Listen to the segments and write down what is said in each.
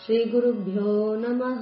श्रीगुरुभ्यो नमः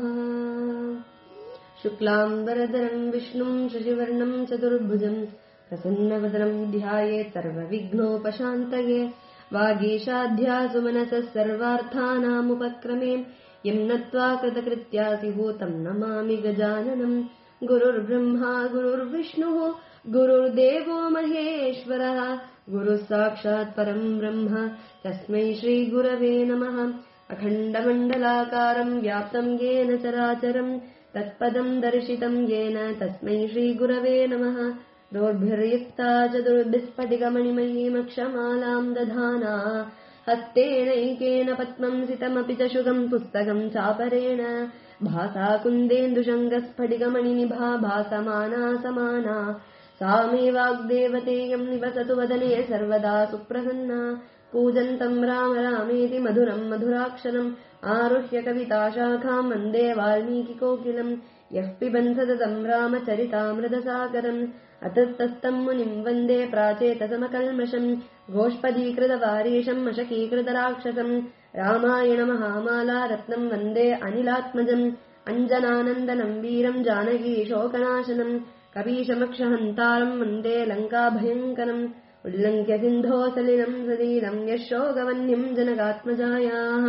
शुक्लाम्बरधरम् विष्णुम् शशिवर्णम् चतुर्भुजम् प्रसन्नवदनम् ध्यायेत् सर्वविघ्नोपशान्तये वागीशाध्यासु मनसः सर्वार्थानामुपक्रमे यम् नत्वा कृतकृत्यासि भूतम् नमामि गजाननम् गुरुर्ब्रह्मा गुरुर्विष्णुः गुरुर्देवो महेश्वरः गुरुः साक्षात् परम् ब्रह्म तस्मै श्रीगुरवे नमः अखण्डमण्डलाकारम् व्याप्तम् येन चराचरम् तत्पदम् दर्शितम् येन तस्मै श्रीगुरवे नमः दोर्भिर्युक्ता चतुर्भिस्फटिकमणिमयीमक्षमालाम् दधाना हस्तेनैकेन पद्मम् सितमपि च शुगम् पुस्तकम् चापरेण भासा कुन्देन्दुशङ्गस्फटिकमणिनिभा भासमाना समाना सा मे वाग्देवतेयम् निवसतु वदने सर्वदा सुप्रसन्ना पूजन्तम् राम रामेति मधुरम् मधुराक्षरम् आरुह्य कविताशाखाम् वन्दे वाल्मीकिकोकिलम् यः पिबन् सततम् रामचरितामृतसागरम् अतस्तस्तम् मुनिम् वन्दे प्राचेतसमकल्मषम् गोष्पदीकृतवारीशम् अशकीकृतराक्षसम् रामायणमहामाला रत्नम् वन्दे अनिलात्मजम् अञ्जनानन्दनम् वीरम् जानकी शोकनाशनम् कपीशमक्षहन्तारम् वन्दे लङ्काभयङ्करम् उल्लङ्घ्य सिन्धो सलिलम् सलीलम् यः शोकवन्यम् जनकात्मजायाः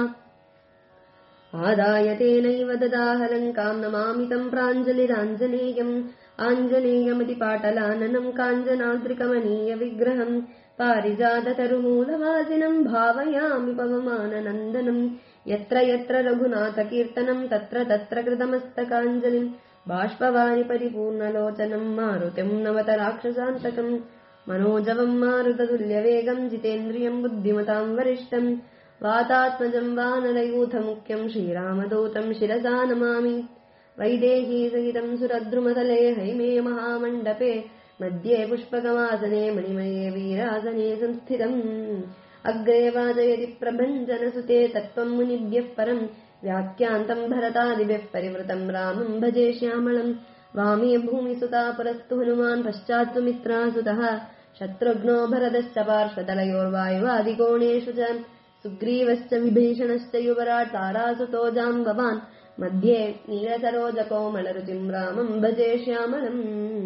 आदाय तेनैव ददाह लङ्काम् नमामि तम् प्राञ्जलिराञ्जनेयम् आञ्जनेयमतिपाटलाननम् काञ्जनाद्रिकमनीयविग्रहम् पारिजाततरुमूलवासिनम् भावयामि पवमाननन्दनम् यत्र यत्र रघुनाथकीर्तनम् तत्र तत्र कृतमस्तकाञ्जलिम् बाष्पवारि परिपूर्णलोचनम् मारुतिम् नवत राक्षसान्तकम् मनोजवम् मारुततुल्यवेगम् जितेन्द्रियम् बुद्धिमताम् वरिष्ठम् वातात्मजम् वानरयूथमुख्यम् श्रीरामदूतम् शिरसा नमामि वैदेही सहितम् सुरद्रुमतले हैमे महामण्डपे मध्ये पुष्पकमासने मणिमये वीरासने संस्थितम् अग्रे वाचयति प्रभञ्जनसुते तत्त्वम् मुनिभ्यः परम् व्याख्यान्तम् भरतादिभ्यः परिवृतम् रामम् भजे श्यामलम् वामे भूमिसुता पुरस्तु हनुमान् पश्चात् सुमित्रासुतः शत्रुघ्नो भरतश्च पार्श्वतलयोर्वायुवादिकोणेषु च सुग्रीवश्च विभीषणश्च युवराट् तारासुतो जाम्बवान् मध्ये नीलसरोजकोमलरुचिम् रामम् भजे श्यामलम्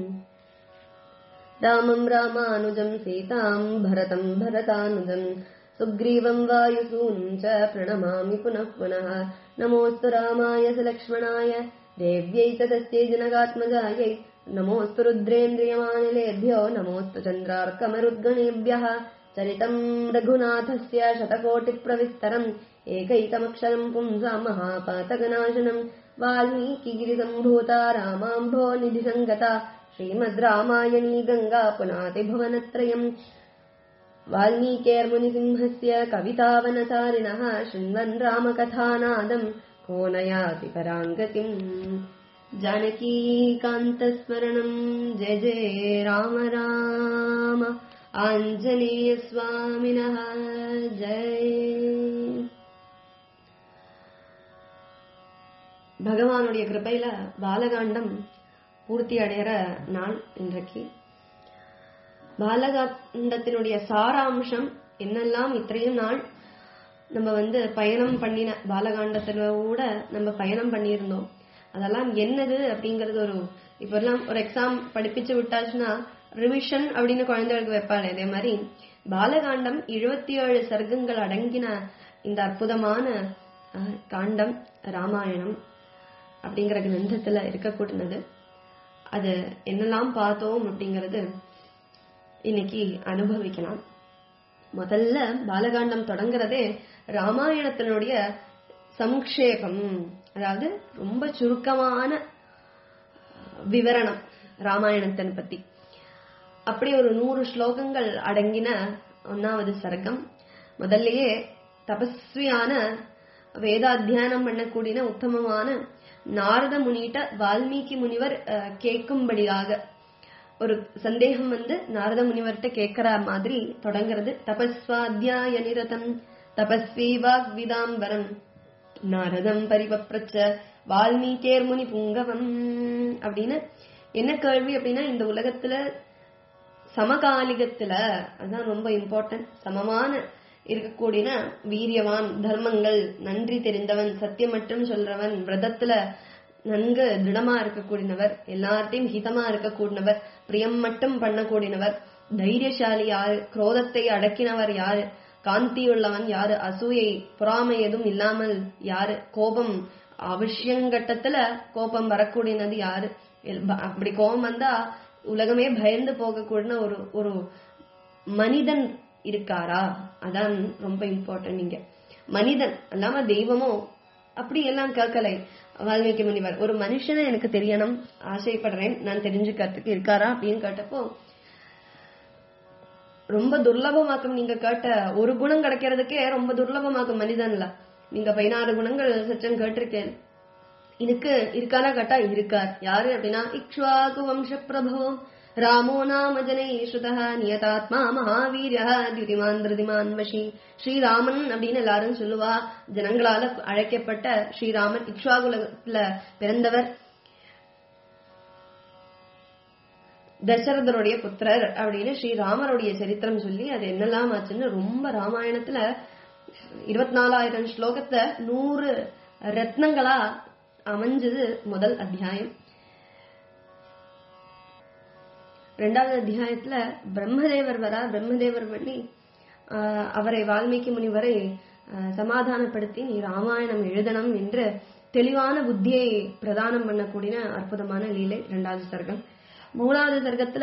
रामम् रामानुजम् सीताम् भरतम् भरतानुजम् सुग्रीवम् वायुसून् च प्रणमामि पुनः पुनः नमोऽस्तु रामाय सलक्ष्मणाय देव्यै च तस्यै जनकात्मजायै नमोऽस्तु रुद्रेन्द्रियमानिलेभ्यो नमोऽस्तु चन्द्रार्कमरुद्गणेभ्यः चरितम् रघुनाथस्य शतकोटिप्रविस्तरम् एकैकमक्षरम् पुंसाम् महापातकनाशनम् वाल्मीकिगिरिसम्भूता रामाम्भो निधिसङ्गता श्रीमद् रामायणी गङ्गा पुनाति भुवनत्रयम् वाल्मीकेर्मुनिसिंहस्य कवितावनचारिणः शृण्वन् रामकथानादम् को नयाति पराङ्गतिम् जानकीकान्तस्मरणम् जय जय राम राम आञ्जनेयस्वामिनः जय பகவானுடைய கிருபையில பாலகாண்டம் பூர்த்தி அடைகிற நாள் இன்றைக்கு பாலகாண்டத்தினுடைய சாராம்சம் என்னெல்லாம் இത്രയും நாள் நம்ம வந்து பயணம் பண்ணின பாலகாண்டத்துல கூட நம்ம பயணம் பண்ணியிருந்தோம் அதெல்லாம் என்னது அப்படிங்கறது ஒரு இப்ப எல்லாம் ஒரு எக்ஸாம் படிப்பிச்சு விட்டாச்சுன்னா ரிவிஷன் அப்படின்னு குழந்தைகளுக்கு வைப்பாரு இதே மாதிரி பாலகாண்டம் இருபத்தி ஏழு சர்க்கங்கள் அடங்கின இந்த அற்புதமான காண்டம் ராமாயணம் அப்படிங்கிற கிரந்தத்துல இருக்கக்கூடியது அது என்னெல்லாம் பார்த்தோம் அப்படிங்கறது இன்னைக்கு அனுபவிக்கலாம் முதல்ல பாலகாண்டம் தொடங்குறதே ராமாயணத்தினுடைய சமுக்ஷேபம் அதாவது ரொம்ப சுருக்கமான விவரணம் ராமாயணத்தின் பத்தி அப்படி ஒரு நூறு ஸ்லோகங்கள் அடங்கின ஒன்னாவது சர்க்கம் முதல்லயே தபஸ்வியான வேதாத்தியானம் பண்ணக்கூடிய உத்தமமான நாரத முனிட்ட வால்மீகி முனிவர் கேட்கும்படியாக ஒரு சந்தேகம் வந்து நாரத முனிவர்கிட்ட கேட்கிற மாதிரி தொடங்குறது தபஸ்வாத்தியாய நிரதம் தபஸ்வி வாக் விதாம்பரம் நாரதம் பரிவப்ரச்ச வால்மீகேர் முனி புங்கவம் அப்படின்னு என்ன கேள்வி அப்படின்னா இந்த உலகத்துல சமகாலிகத்துல அதுதான் ரொம்ப இம்பார்ட்டன்ட் சமமான இருக்கக்கூடிய வீரியவான் தர்மங்கள் நன்றி தெரிந்தவன் சத்தியம் மட்டும் சொல்றவன் விரதத்துல நன்கு திடமா இருக்கக்கூடியவர் எல்லார்ட்டையும் ஹிதமா இருக்கக்கூடியவர் பிரியம் மட்டும் பண்ணக்கூடியவர் தைரியசாலி யாரு குரோதத்தை அடக்கினவர் யாரு காந்தியுள்ளவன் யாரு அசூயை பொறாமை எதுவும் இல்லாமல் யாரு கோபம் அவசியங்கட்டத்துல கோபம் வரக்கூடியது யாரு எல்- ப- அப்படி கோபம் வந்தா உலகமே பயந்து போகக்கூடிய ஒரு ஒரு மனிதன் இருக்காரா அதான் ரொம்ப இம்பார்ட்டன்ட் இங்க மனிதன் அல்லாம தெய்வமோ அப்படி எல்லாம் கேட்கலை வால்மீகி முனிவர் ஒரு மனுஷனை எனக்கு தெரியணும் ஆசைப்படுறேன் நான் தெரிஞ்சுக்கிறதுக்கு இருக்காரா அப்படின்னு கேட்டப்போ ரொம்ப துர்லபமாக்கும் நீங்க கேட்ட ஒரு குணம் கிடைக்கிறதுக்கே ரொம்ப துர்லபமாக்கும் மனிதன்ல நீங்க பதினாறு குணங்கள் சச்சம் கேட்டிருக்கேன் இதுக்கு இருக்காரா கேட்டா இருக்கார் யாரு அப்படின்னா இக்ஷ்வாகு வம்ச பிரபோ ராமோ நாம ஜனை ஸ்ருதா நியதாத்மா மகாவீரிய தியுதிமான் திருதிமான் வஷி ஸ்ரீராமன் அப்படின்னு எல்லாரும் சொல்லுவா ஜனங்களால அழைக்கப்பட்ட ஸ்ரீராமன் இக்ஷ்வாகுலத்துல பிறந்தவர் தசரதருடைய புத்திரர் அப்படின்னு ஸ்ரீராமருடைய சரித்திரம் சொல்லி அது என்னெல்லாம் ஆச்சுன்னு ரொம்ப ராமாயணத்துல இருபத்தி நாலாயிரம் ஸ்லோகத்தை நூறு ரத்னங்களா அமைஞ்சது முதல் அத்தியாயம் ரெண்டாவது அத்தியாயத்துல பிரம்மதேவர் வரா பிரம்மதேவர் பண்ணி ஆஹ், அவரை வால்மீகி முனிவரை ஆஹ், சமாதானப்படுத்தி நீ ராமாயணம் எழுதணும் என்று தெளிவான புத்தியை பிரதானம் பண்ணக்கூடிய அற்புதமான லீலை இரண்டாவது சர்க்கம் மூணாவது சர்க்கத்துல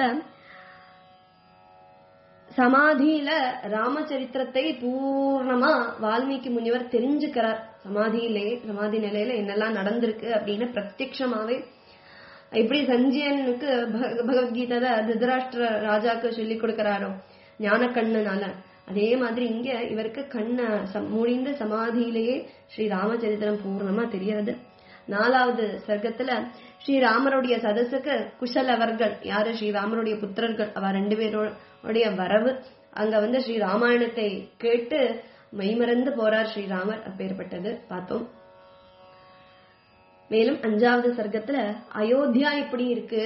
சமாதியில ராமச்சரித்திரத்தை பூர்ணமா வால்மீகி முனிவர் தெரிஞ்சுக்கிறார் சமாதியிலே சமாதி நிலையில என்னெல்லாம் நடந்திருக்கு அப்படின்னு பிரத்யக்ஷமாவே எப்படி சஞ்சயனுக்கு பக- பகவத்கீதை திருதராஷ்டிர ராஜாக்கு சொல்லி கொடுக்கறாரோ ஞான கண்ணனால அதே மாதிரி இங்க இவருக்கு கண்ண சம்- முடிந்த சமாதியிலேயே ஸ்ரீ ராமச்சரித்திரம் பூர்ணமா தெரியறது நாலாவது சர்க்கத்துல ஸ்ரீராமருடைய சதசுக்கு குஷலவர்கள் யாரு ஸ்ரீராமருடைய புத்திரர்கள் அவ ரெண்டு பேருடைய வரவு அங்க வந்து ஸ்ரீ ராமாயணத்தை கேட்டு மெய்மறந்து போறார் ஸ்ரீராமர் அப்பேற்பட்டது பார்த்தோம் மேலும் அஞ்சாவது சர்க்கத்துல அயோத்தியா எப்படி இருக்கு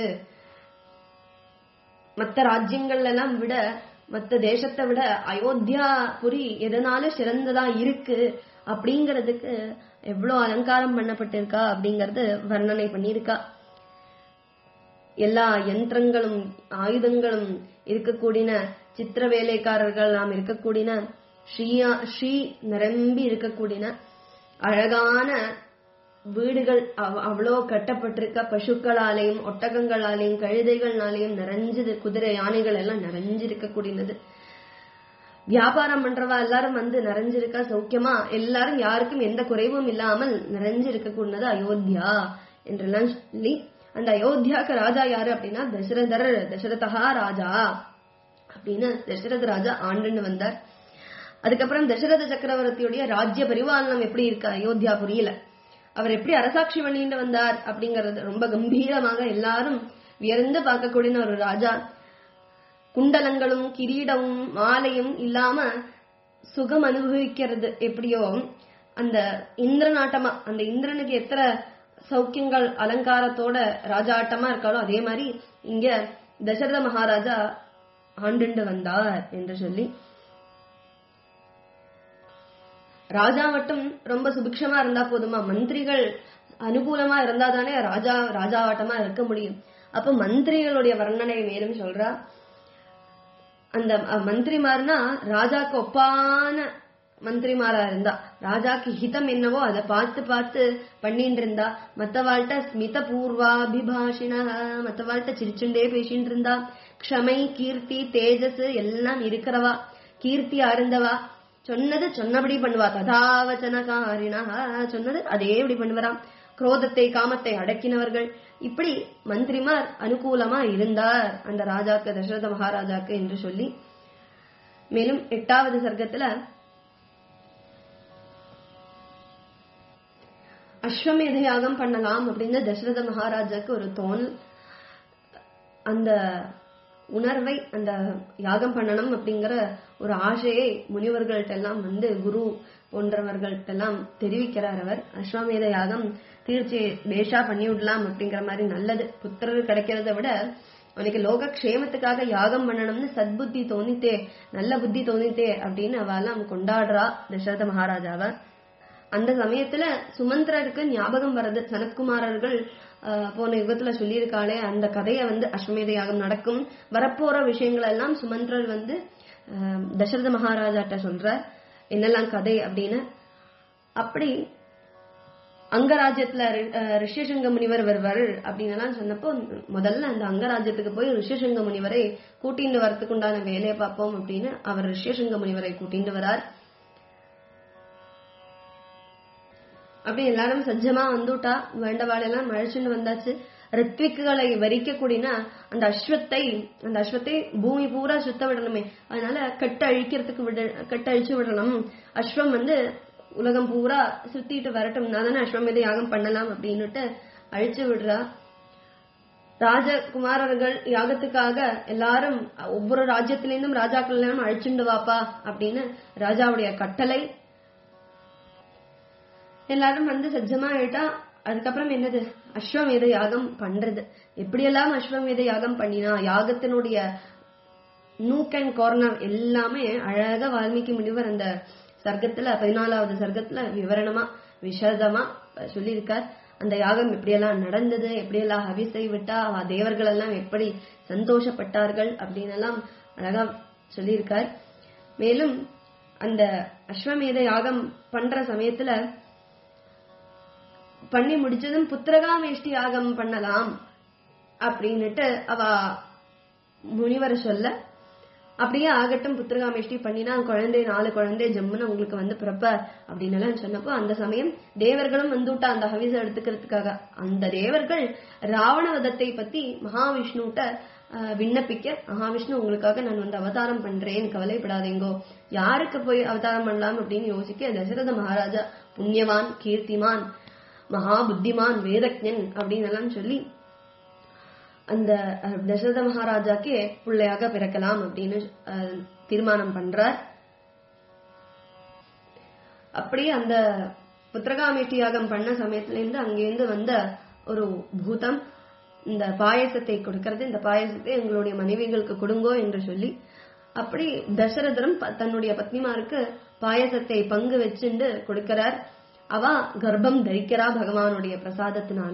மத்த ராஜ்யங்கள்ல எல்லாம் விட மத்த தேசத்தை விட அயோத்தியா புரி எதனால சிறந்ததா இருக்கு அப்படிங்கறதுக்கு எவ்வளவு அலங்காரம் பண்ணப்பட்டிருக்கா அப்படிங்கறது வர்ணனை பண்ணியிருக்கா எல்லா யந்திரங்களும் ஆயுதங்களும் இருக்கக்கூடிய சித்திர வேலைக்காரர்கள் நாம் இருக்கக்கூடிய ஸ்ரீயா ஸ்ரீ நிரம்பி இருக்கக்கூடிய அழகான வீடுகள் அவ்- அவ்வளோ கட்டப்பட்டிருக்க பசுக்களாலேயும் ஒட்டகங்களாலேயும் கழுதைகள்னாலேயும் நிறைஞ்சது குதிரை யானைகள் எல்லாம் நிறைஞ்சிருக்கக்கூடியது வியாபாரம் பண்றவா எல்லாரும் வந்து நிறைஞ்சிருக்கா சௌக்கியமா எல்லாரும் யாருக்கும் எந்த குறைவும் இல்லாமல் நிறைஞ்சிருக்கக்கூடியது அயோத்தியா என்றெல்லாம் சொல்லி அந்த அயோத்தியாக்கு ராஜா யாரு அப்படின்னா தசரதர் தசரதா ராஜா அப்படின்னு தசரத ராஜா ஆண்டுன்னு வந்தார் அதுக்கப்புறம் தசரத சக்கரவர்த்தியுடைய ராஜ்ய பரிபாலனம் எப்படி இருக்கு அயோத்தியா புரியல அவர் எப்படி அரசாட்சி பண்ணிட்டு வந்தார் அப்படிங்கறது ரொம்ப கம்பீரமாக எல்லாரும் வியர்ந்து பார்க்கக்கூடிய ஒரு ராஜா குண்டலங்களும் கிரீடமும் மாலையும் இல்லாம சுகம் அனுபவிக்கிறது எப்படியோ அந்த இந்திரநாட்டமா அந்த இந்திரனுக்கு எத்தனை சௌக்கியங்கள் அலங்காரத்தோட ராஜாட்டமா இருக்காளோ அதே மாதிரி இங்க தசரத மகாராஜா ஆண்டுண்டு வந்தார் என்று சொல்லி ராஜா மட்டும் ரொம்ப சுபிக்ஷமா இருந்தா போதுமா மந்திரிகள் அனுகூலமா இருந்தா தானே ராஜா ராஜாவாட்டமா இருக்க முடியும் அப்ப மந்திரிகளுடைய வர்ணனை மேலும் சொல்றா அந்த அஹ், மந்திரிமார்னா ராஜாக்கு ஒப்பான மந்திரிமாரா இருந்தா ராஜாக்கு ஹிதம் என்னவோ அதை பார்த்து பார்த்து பண்ணிட்டு இருந்தா மத்தவாள்கிட்ட ஸ்மித பூர்வாபிபாஷின மத்தவாள்கிட்ட சிரிச்சுண்டே பேசிட்டு இருந்தா க்ஷமை கீர்த்தி தேஜஸ் எல்லாம் இருக்கிறவா கீர்த்தி அருந்தவா சொன்னது சொன்னபடி பண்ணுவா ததாவச்சனகாரினா சொன்னது அதே இப்படி பண்ணுவராம் குரோதத்தை காமத்தை அடக்கினவர்கள் இப்படி மந்திரிமார் அனுகூலமா இருந்தார் அந்த ராஜாக்கு தசரத மகாராஜாக்கு என்று சொல்லி மேலும் எட்டாவது சர்க்கத்துல அஸ்வமேத யாகம் பண்ணலாம் அப்படின்னு தசரத மகாராஜாக்கு ஒரு தோணல் அந்த உணர்வை அந்த யாகம் பண்ணணும் அப்படிங்கிற ஒரு ஆசையை முனிவர்கள்ட்ட எல்லாம் வந்து குரு போன்றவர்கள்ட்ட எல்லாம் தெரிவிக்கிறார் அவர் அஸ்வமேத யாகம் தீர்ச்சி பேஷா பண்ணி விடலாம் அப்படிங்கிற மாதிரி நல்லது புத்திரர் கிடைக்கிறத விட அவனுக்கு லோக க்ஷேமத்துக்காக யாகம் பண்ணணும்னு சத்புத்தி தோணித்தே நல்ல புத்தி தோணித்தே அப்படின்னு அவெல்லாம் கொண்டாடுறா தசரத மகாராஜாவை அந்த சமயத்துல சுமந்திரருக்கு ஞாபகம் வர்றது சனத்குமாரர்கள் ஆஹ், போன யுகத்துல சொல்லியிருக்காளே அந்த கதையை வந்து அஸ்வமேத யாகம் நடக்கும் வரப்போற விஷயங்கள் எல்லாம் சுமந்திரர் வந்து ஆஹ், தசரத மகாராஜாட்ட சொல்றார் என்னெல்லாம் கதை அப்படின்னு அப்படி அங்கராஜ்யத்துல ரி- அஹ் ரிஷிசங்க முனிவர் வருவார் அப்படின்னு எல்லாம் சொன்னப்போ முதல்ல அந்த அங்கராஜ்யத்துக்கு போய் ரிஷிசங்க முனிவரை கூட்டிட்டு வரதுக்கு உண்டான வேலையை பார்ப்போம் அப்படின்னு அவர் ரிஷிசங்க முனிவரை கூட்டிட்டு வரார் அப்படி எல்லாரும் சஜ்ஜமா வந்துட்டா வேண்டவாளெல்லாம் மழைச்சுன்னு வந்தாச்சு ரித்விக்குகளை வரிக்க கூடினா அந்த அஸ்வத்தை அந்த அஸ்வத்தை பூமி பூரா சுத்த விடணுமே அதனால கட்ட அழிக்கிறதுக்கு விட கட்ட அழிச்சு விடணும் அஸ்வம் வந்து உலகம் பூரா சுத்திட்டு வரட்டும் நான் தானே அஸ்வமேத யாகம் பண்ணலாம் அப்படின்னுட்டு அழிச்சு விடுறா ராஜகுமாரர்கள் யாகத்துக்காக எல்லாரும் ஒவ்வொரு ராஜ்யத்திலிருந்தும் ராஜாக்கள் எல்லாம் அழிச்சுண்டு வாப்பா அப்படின்னு ராஜாவுடைய கட்டளை எல்லாரும் வந்து சஜ்ஜமா ஆயிட்டா அதுக்கப்புறம் என்னது அஸ்வமேத யாகம் பண்றது எப்படியெல்லாம் அஸ்வமேத யாகம் பண்ணினா யாகத்தினுடைய நூக் அண்ட் கார்னர் எல்லாமே அழகா வால்மீகி முனிவர் அந்த சர்க்கத்துல பதினாலாவது சர்க்கத்துல விவரணமா விசதமா சொல்லியிருக்கார் அந்த யாகம் எப்படியெல்லாம் நடந்தது எப்படியெல்லாம் ஹவிசை விட்டா அவ தேவர்கள் எல்லாம் எப்படி சந்தோஷப்பட்டார்கள் அப்படின்னு எல்லாம் அழகா சொல்லியிருக்கார் மேலும் அந்த அஸ்வமேத யாகம் பண்ற சமயத்துல பண்ணி முடிச்சதும் புத்திரகாமேஷ்டி யாகம் பண்ணலாம் அப்படின்னுட்டு அவ முனிவர் சொல்ல அப்படியே ஆகட்டும் புத்திரகாமேஷ்டி பண்ணினா குழந்தை நாலு குழந்தை ஜம்முன்னு உங்களுக்கு வந்து பிறப்ப அப்படின்னு எல்லாம் சொன்னப்போ அந்த சமயம் தேவர்களும் வந்துட்டா அந்த ஹவிச எடுத்துக்கிறதுக்காக அந்த தேவர்கள் ராவணவதத்தை பத்தி மகாவிஷ்ணுட்ட ஆஹ், விண்ணப்பிக்க மகாவிஷ்ணு உங்களுக்காக நான் வந்து அவதாரம் பண்றேன் கவலைப்படாதீங்கோ யாருக்கு போய் அவதாரம் பண்ணலாம் அப்படின்னு யோசிக்க தசரத மகாராஜா புண்ணியவான் கீர்த்திமான் மகா புத்திமான் வேதஜன் அப்படின்னு எல்லாம் சொல்லி அந்த அஹ், தசரத மகாராஜாக்கே பிள்ளையாக பிறக்கலாம் அப்படின்னு அஹ், தீர்மானம் பண்றார் அப்படியே அந்த புத்திரகாமேட்டி யாகம் பண்ண சமயத்துல இருந்து அங்கேருந்து வந்த ஒரு பூதம் இந்த பாயசத்தை கொடுக்கறது இந்த பாயசத்தை எங்களுடைய மனைவிகளுக்கு கொடுங்கோ என்று சொல்லி அப்படி தசரதரும் ப- தன்னுடைய பத்னிமாருக்கு பாயசத்தை பங்கு வச்சுண்டு கொடுக்கிறார் அவ கர்ப்பம் தரிக்கிறா பகவானுடைய பிரசாதத்தினால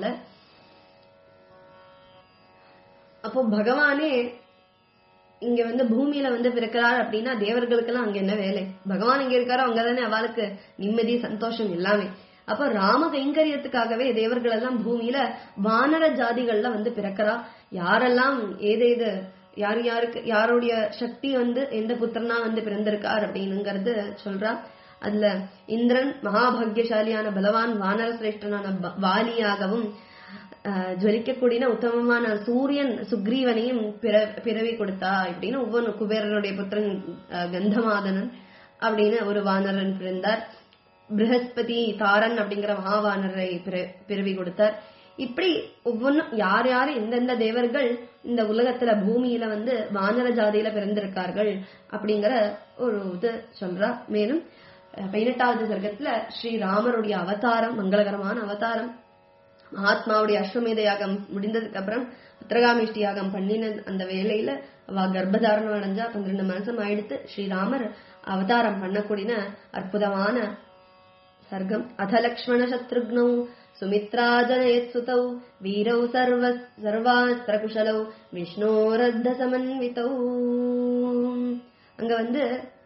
அப்போ பகவானே இங்க வந்து பூமியில வந்து பிறக்கிறார் அப்படின்னா தேவர்களுக்கெல்லாம் அங்க என்ன வேலை பகவான் இங்க இருக்காரோ அங்கதானே அவளுக்கு நிம்மதி சந்தோஷம் எல்லாமே அப்ப ராம கைங்கரியத்துக்காகவே தேவர்கள் எல்லாம் பூமியில வானர ஜாதிகள்ல வந்து பிறக்கிறா யாரெல்லாம் ஏதேது யார் யாருக்கு யாருடைய சக்தி வந்து எந்த புத்திரனா வந்து பிறந்திருக்கார் அப்படின்னுங்கிறது சொல்றா அதுல இந்திரன் மகாபாகியசாலியான பலவான் வானர சிரேஷ்டனான ப- வாலியாகவும் ஆஹ், ஜொலிக்கக்கூடிய உத்தமமான சூரியன் சுக்ரீவனையும் பிற- பிறவி கொடுத்தா இப்படின்னு ஒவ்வொரு குபேரனுடைய புத்திரன் ஆஹ், கந்தமாதனன் அப்படின்னு ஒரு வானரன் பிறந்தார் ப்ரஹஸ்பதி தாரன் அப்படிங்கிற மகாவானரை பிற- பிறவி கொடுத்தார் இப்படி ஒவ்வொன்றும் யார் யார் எந்தெந்த தேவர்கள் இந்த உலகத்துல பூமியில வந்து வானர ஜாதியில பிறந்திருக்கார்கள் அப்படிங்கிற ஒரு இது சொல்றா மேலும் அஹ், பதினெட்டாவது சர்க்கத்துல ஸ்ரீராமருடைய அவதாரம் மங்களகரமான அவதாரம் மகாத்மாவுடைய அஸ்வமேத யாகம் முடிந்ததுக்கு அப்புறம் உத்தரகாமிஷ்டி யாகம் பண்ணின அந்த வேலையில அவ கர்ப்பதாரணம் அடைஞ்சா பன்னிரண்டு மாசம் ஆயிடுத்து ஸ்ரீராமர் அவதாரம் பண்ணக்கூடிய அற்புதமான सर्गम् अथ लक्ष्मणशत्रुघ्नौ सुमित्राजनयत्सुतौ वीरौ सर्व सर्वास्त्रकुशलौ விஷ்ணோரத்தசமன்விதௌ அங்க வந்து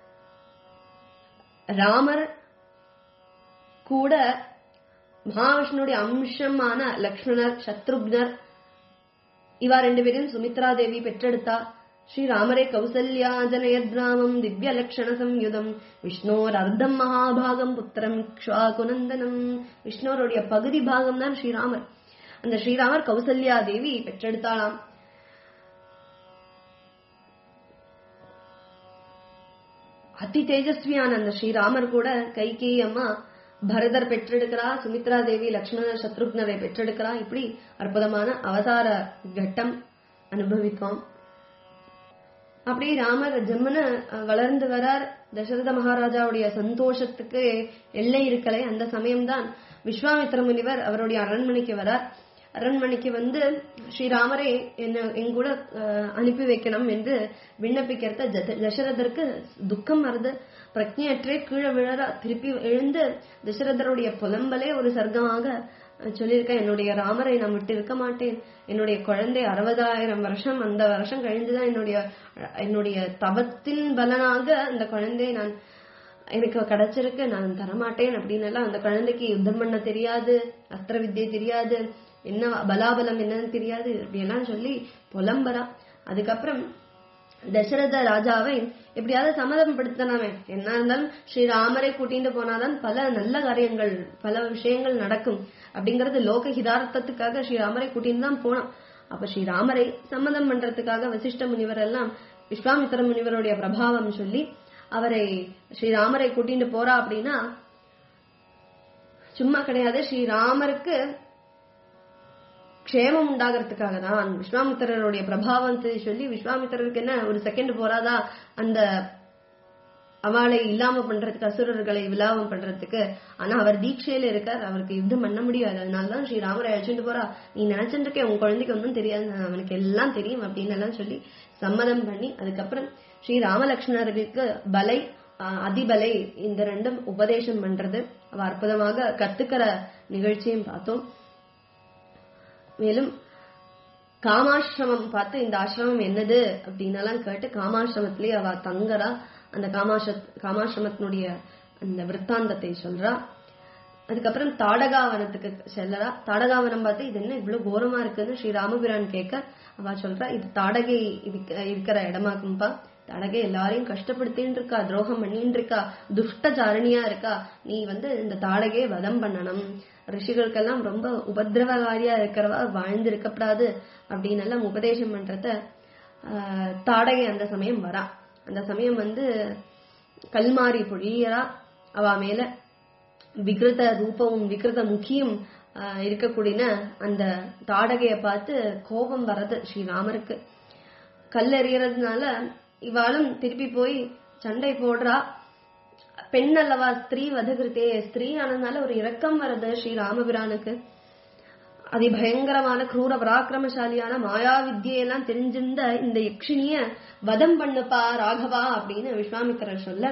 ராமர் கூட மகாவிஷ்ணுடைய அம்சமான லக்ஷ்மணர் சத்ருக்னர் இவா ரெண்டு பேரையும் சுமித்ரா தேவி பெற்றெடுத்தா ஸ்ரீராமரே கௌசல்யா ஜனயத்ராமம் திவ்ய லக்ஷண சம்யுதம் விஷ்ணோர் அர்த்தம் மகாபாகம் புத்திரம் குனந்தனம் விஷ்ணோருடைய பகுதி பாகம் தான் ஸ்ரீராமர் அந்த ஸ்ரீராமர் கௌசல்யா தேவி பெற்றெடுத்தாளாம் அதி தேஜஸ்வியான அந்த ஸ்ரீராமர் கூட கைகேயி அம்மா பரதர் பெற்றெடுக்கிறா சுமித்ரா தேவி லக்ஷ்மணர் சத்ருக்னரை பெற்றெடுக்கிறா இப்படி அற்புதமான அவதார கட்டம் அனுபவித்தோம் அப்படி ராமர் ஜம்முன அஹ், வளர்ந்து வரார் தசரத மகாராஜாவுடைய சந்தோஷத்துக்கு எல்லை இருக்கலை அந்த சமயம்தான் விஸ்வாமித்திர முனிவர் அவருடைய அரண்மனைக்கு வரார் அரண்மனைக்கு வந்து ஸ்ரீராமரை என்ன என் கூட அஹ், அனுப்பி வைக்கணும் என்று விண்ணப்பிக்கிறத ஜத- தசரதருக்கு துக்கம் வருது பிரக்ஞையற்றே கீழே விழறா திருப்பி எழுந்து தசரதருடைய புலம்பலே ஒரு சர்க்கமாக அஹ், சொல்லியிருக்கேன் என்னுடைய ராமரை நான் விட்டு இருக்க மாட்டேன் என்னுடைய குழந்தை அறுபதாயிரம் வருஷம் அந்த வருஷம் கழிந்துதான் என்னுடைய என்னுடைய தவத்தின் பலனாக அந்த குழந்தையை நான் எனக்கு கிடைச்சிருக்கு நான் தரமாட்டேன் அப்படின்னு எல்லாம் அந்த குழந்தைக்கு யுத்தம் பண்ண தெரியாது அஸ்திர வித்தியை தெரியாது என்ன பலாபலம் என்னன்னு தெரியாது இப்படியெல்லாம் சொல்லி புலம்பரா அதுக்கப்புறம் தசரத ராஜாவை எப்படியாவது சம்மதப்படுத்தலாமே என்ன இருந்தாலும் ஸ்ரீராமரை கூட்டிட்டு போனாதான் பல நல்ல காரியங்கள் பல விஷயங்கள் நடக்கும் அப்படிங்கறது லோக ஹிதார்த்தத்துக்காக ஸ்ரீராமரை கூட்டிட்டு தான் போனான் அப்ப ஸ்ரீராமரை சம்மதம் பண்றதுக்காக வசிஷ்ட முனிவர் எல்லாம் விஸ்வாமித்திர முனிவருடைய பிரபாவம் சொல்லி அவரை ஸ்ரீராமரை கூட்டிட்டு போறா அப்படின்னா சும்மா கிடையாது ஸ்ரீராமருக்கு க்ஷேமம் உண்டாகிறதுக்காக தான் விஸ்வாமித்திரருடைய பிரபாவத்தை சொல்லி விஸ்வாமித்திரருக்கு என்ன ஒரு செகண்ட் போறாதா அந்த அவளை இல்லாம பண்றதுக்கு அசுரர்களை விலாபம் பண்றதுக்கு ஆனா அவர் தீட்சையில இருக்கார் அவருக்கு யுத்தம் பண்ண முடியாது அதனாலதான் ஸ்ரீராமரை அழைச்சிட்டு போறா நீ நினைச்சிட்டு இருக்க உன் குழந்தைக்கு ஒன்றும் தெரியாது நான் அவனுக்கு எல்லாம் தெரியும் அப்படின்னு எல்லாம் சொல்லி சம்மதம் பண்ணி அதுக்கப்புறம் ஸ்ரீ ராமலட்சுமணர்களுக்கு பலை ஆஹ், அதிபலை இந்த ரெண்டும் உபதேசம் பண்றது அவ அற்புதமாக கத்துக்கிற நிகழ்ச்சியும் பார்த்தோம் மேலும் காமாசிரமம் பார்த்து இந்த ஆசிரமம் என்னது அப்படின்னெல்லாம் கேட்டு காமாசிரமத்திலேயே அவ தங்கறா அந்த காமாஷ காமாசிரமத்தினுடைய அந்த விற்த்தாந்தத்தை சொல்றா அதுக்கப்புறம் தாடகாவனத்துக்கு செல்லறா தாடகாவனம் பார்த்து இது என்ன இவ்வளவு கோரமா இருக்குன்னு ஸ்ரீ ராமபிரான் கேட்க அவ சொல்றா இது தாடகை இருக்க- இருக்கிற இடமாக்கும்பா தாடகை எல்லாரையும் கஷ்டப்படுத்தின்னு இருக்கா துரோகம் பண்ணின்னு இருக்கா துஷ்டச்சாரணியா இருக்கா நீ வந்து இந்த தாடகையை வதம் பண்ணணும் ரிஷிகளுக்கெல்லாம் ரொம்ப உபதிரவகாரியா இருக்கிறவா வாழ்ந்து இருக்கப்படாது அப்படின்னு எல்லாம் உபதேசம் பண்றத ஆஹ், தாடகை அந்த சமயம் வரா அந்த சமயம் வந்து கல்மாரி பொழியறா அவ மேல விகிருத ரூபமும் விகிருத முக்கியும் ஆஹ், இருக்கக்கூடிய அந்த தாடகைய பார்த்து கோபம் வர்றது ஸ்ரீராமருக்கு கல் எறியறதுனால இவாளும் திருப்பி போய் சண்டை போடுறா பெண் அல்லவா ஸ்திரீ வதகிருத்தே ஸ்திரீ ஆனதுனால ஒரு இரக்கம் வருது ஸ்ரீ ராமபிரானுக்கு அதி பயங்கரமான கிரூர பராக்கிரமசாலியான மாயா வித்தியெல்லாம் தெரிஞ்சிருந்த இந்த யக்ஷினிய வதம் பண்ணுப்பா ராகவா அப்படின்னு விஸ்வாமித்திரர் சொல்ல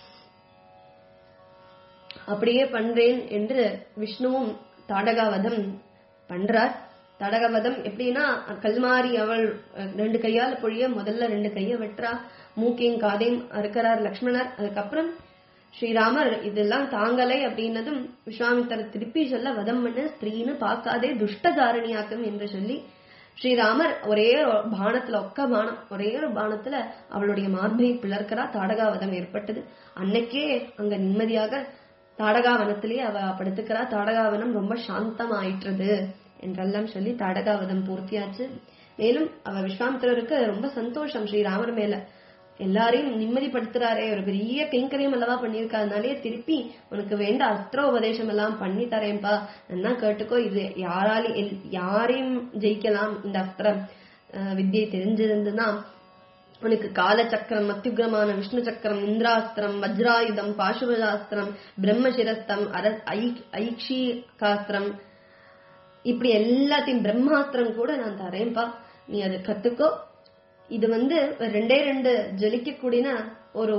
அப்படியே பண்றேன் என்று விஷ்ணுவும் தாடகாவதம் பண்றார் தாடகாவதம் எப்படின்னா கல்மாரி அவள் அஹ், ரெண்டு கையால பொழிய முதல்ல ரெண்டு கைய வெட்டுறா மூக்கையும் காதையும் அறுக்கிறார் லக்ஷ்மணர் அதுக்கப்புறம் ஸ்ரீராமர் இதெல்லாம் தாங்கலை அப்படின்னதும் விஸ்வாமித்தர் திருப்பி சொல்ல வதம் பண்ண ஸ்திரீன்னு பார்க்காதே துஷ்டதாரணியாக்கும் என்று சொல்லி ஸ்ரீராமர் ஒரே ஒரு பானத்துல ஒக்க பானம் ஒரே ஒரு பானத்துல அவளுடைய மார்பை பிளர்க்கிறா தாடகாவதம் ஏற்பட்டது அன்னைக்கே அங்க நிம்மதியாக தாடகாவனத்திலேயே அவ படுத்துக்கிறா தாடகாவனம் ரொம்ப சாந்தமாயிற்றது என்றெல்லாம் சொல்லி தாடகாவதம் பூர்த்தியாச்சு மேலும் அவ விஸ்வாமித்திரருக்கு ரொம்ப சந்தோஷம் ஸ்ரீராமர் மேல எல்லாரையும் நிம்மதிப்படுத்துறாரே ஒரு பெரிய கைங்கரியம் அல்லவா பண்ணியிருக்காருனாலே திருப்பி உனக்கு வேண்ட அஸ்திர உபதேசம் எல்லாம் பண்ணி தரேன்பா என்ன கேட்டுக்கோ இது யாராலையும் எல்- யாரையும் ஜெயிக்கலாம் இந்த அஸ்திர அஹ், வித்தியை தெரிஞ்சிருந்துன்னா உனக்கு காலச்சக்கரம் அத்தியுக்ரமான விஷ்ணு சக்கரம் இந்திராஸ்திரம் வஜ்ராயுதம் பாசுபதாஸ்திரம் பிரம்மசிரஸ்தம் அர ஐ- ஐக்ஷிகாஸ்திரம் இப்படி எல்லாத்தையும் பிரம்மாஸ்திரம் கூட நான் தரேன்பா நீ அதை கத்துக்கோ இது வந்து ரெண்டே ரெண்டு ஜலிக்கக்கூடிய ஒரு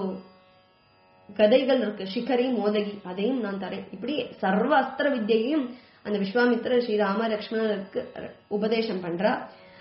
கதைகள் இருக்கு சிகரி மோதகி அதையும் நான் தரேன் இப்படி சர்வ அஸ்திர வித்தியையும் அந்த விஸ்வாமித்திர ஸ்ரீராம லக்ஷ்மணருக்கு உபதேசம் பண்றா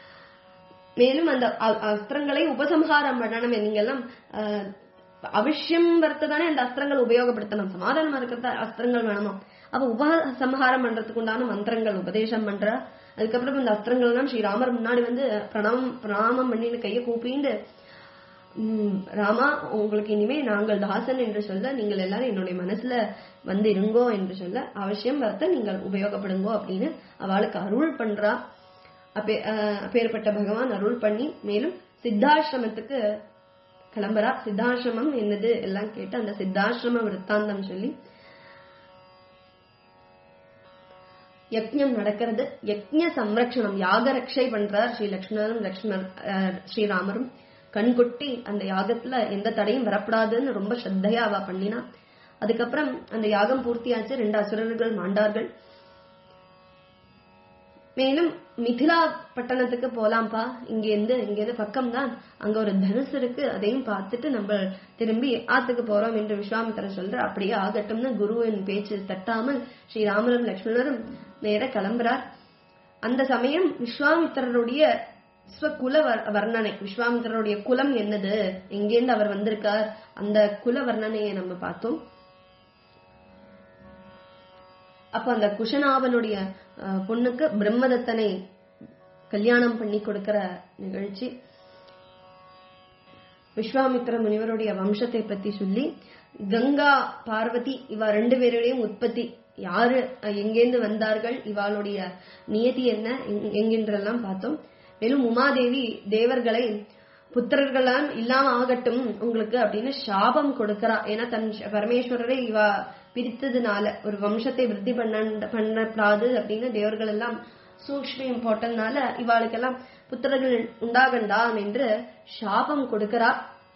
மேலும் அந்த அ- அஸ்திரங்களை உபசம்ஹாரம் பண்ணணும் நீங்க எல்லாம் அஹ், அவசியம் வரத்துதானே அந்த அஸ்திரங்கள் உபயோகப்படுத்தணும் சமாதானமா இருக்கிறத அஸ்திரங்கள் வேணுமா அப்ப உபசம்ஹாரம் பண்றதுக்கு உண்டான மந்திரங்கள் உபதேசம் பண்றா அதுக்கப்புறம் இந்த அஸ்திரங்கள் எல்லாம் ஸ்ரீராமர் முன்னாடி வந்து பிரணாமம் பிரணாமம் பண்ணிட்டு கையை கூப்பிண்டு "ம், ராமா உங்களுக்கு இனிமே நாங்கள் தாசன் என்று சொல்ல நீங்கள் எல்லாரும் என்னுடைய மனசுல வந்து இருங்கோ என்று சொல்ல அவசியம் வரத்த நீங்கள் உபயோகப்படுங்கோ அப்படின்னு அவளுக்கு அருள் பண்றா அப்பே அஹ், அப்பேற்பட்ட பகவான் அருள் பண்ணி மேலும் சித்தாசிரமத்துக்கு கிளம்புறா சித்தாசிரமம் என்னது எல்லாம் கேட்டு அந்த சித்தாசிரம விற்த்தாந்தம் சொல்லி யக்ஞம் நடக்கிறது யக்ஞ சம்ரக்ஷணம் யாக ரக்ஷை பண்றார் ஸ்ரீ லக்ஷ்மணரும் லக்ஷ்மணர் அஹ், ஸ்ரீராமரும் கண்கொட்டி அந்த யாகத்துல எந்த தடையும் வரப்படாதுன்னு ரொம்ப ஸ்ரத்தையா அவ பண்ணினா அதுக்கப்புறம் அந்த யாகம் பூர்த்தியாச்சு ரெண்டு அசுரர்கள் மாண்டார்கள் மேலும் மிதிலா பட்டணத்துக்கு போலாம்ப்பா இங்க இருந்து இங்க இருந்து பக்கம் தான் அங்க ஒரு தனுசு இருக்கு அதையும் பார்த்துட்டு நம்ம திரும்பி ஆத்துக்கு போறோம் என்று விஸ்வாமித்திரர் சொல்ற அப்படியே ஆகட்டும்னு குருவின் பேச்சு தட்டாமல் ஸ்ரீராமரும் லக்ஷ்மணரும் நேர கிளம்புறார் அந்த சமயம் விஸ்வாமித்திரருடைய ஸ்வகுல வர்- வர்ணனை விஸ்வாமித்திரருடைய குலம் என்னது எங்கேருந்து அவர் வந்திருக்கார் அந்த குல வர்ணனையை நம்ம பார்த்தோம் அப்ப அந்த குஷனாவனுடைய அஹ், பொண்ணுக்கு பிரம்மதத்தனை கல்யாணம் பண்ணி கொடுக்கிற நிகழ்ச்சி விஸ்வாமித்திர முனிவருடைய வம்சத்தை பத்தி சொல்லி கங்கா பார்வதி இவ ரெண்டு பேருடையும் உற்பத்தி யாரு அஹ், எங்கேந்து வந்தார்கள் இவாளுடைய நியதி என்ன எங்- என்கின்றெல்லாம் பார்த்தோம் மேலும் உமாதேவி தேவர்களை புத்திரர்களாம் இல்லாம ஆகட்டும் உங்களுக்கு அப்படின்னு சாபம் கொடுக்கறா ஏன்னா தன் ஷ- பரமேஸ்வரரை இவ பிரித்ததுனால ஒரு வம்சத்தை விருத்தி பண்ண பண்ணப்படாது அப்படின்னு தேவர்கள் எல்லாம் சூக்ஷ்மியம் போட்டதுனால இவாளுக்கெல்லாம் புத்திரர்கள் உண்டாகண்டாம் என்று சாபம் கொடுக்கிறா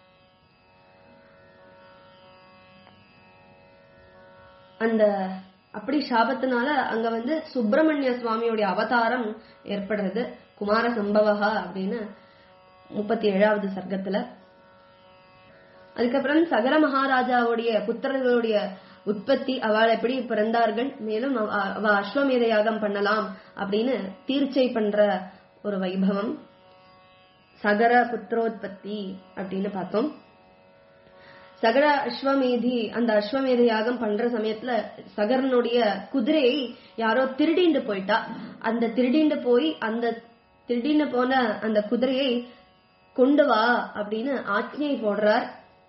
அந்த அப்படி சாபத்தினால அங்க வந்து சுப்பிரமணிய சுவாமியுடைய அவதாரம் ஏற்படுறது குமார சம்பவகா அப்படின்னு முப்பத்தி ஏழாவது சர்க்கத்துல அதுக்கப்புறம் சகர மகாராஜாவுடைய புத்திரர்களுடைய உற்பத்தி அவள் எப்படி பிறந்தார்கள் மேலும் அவ அவ அஸ்வமேத யாகம் பண்ணலாம் அப்படின்னு தீர்ச்சை பண்ற ஒரு வைபவம் சகர புத்திரோத்பத்தி அப்படின்னு பார்த்தோம் சகர அஸ்வமேதி அந்த அஸ்வமேத யாகம் பண்ற சமயத்துல சகரனுடைய குதிரையை யாரோ திருடிண்டு போயிட்டா அந்த திருடிண்டு போய் அந்த திருடிண்டு போன அந்த குதிரையை கொண்டு வா அப்படின்னு ஆജ്ഞை போடுறார்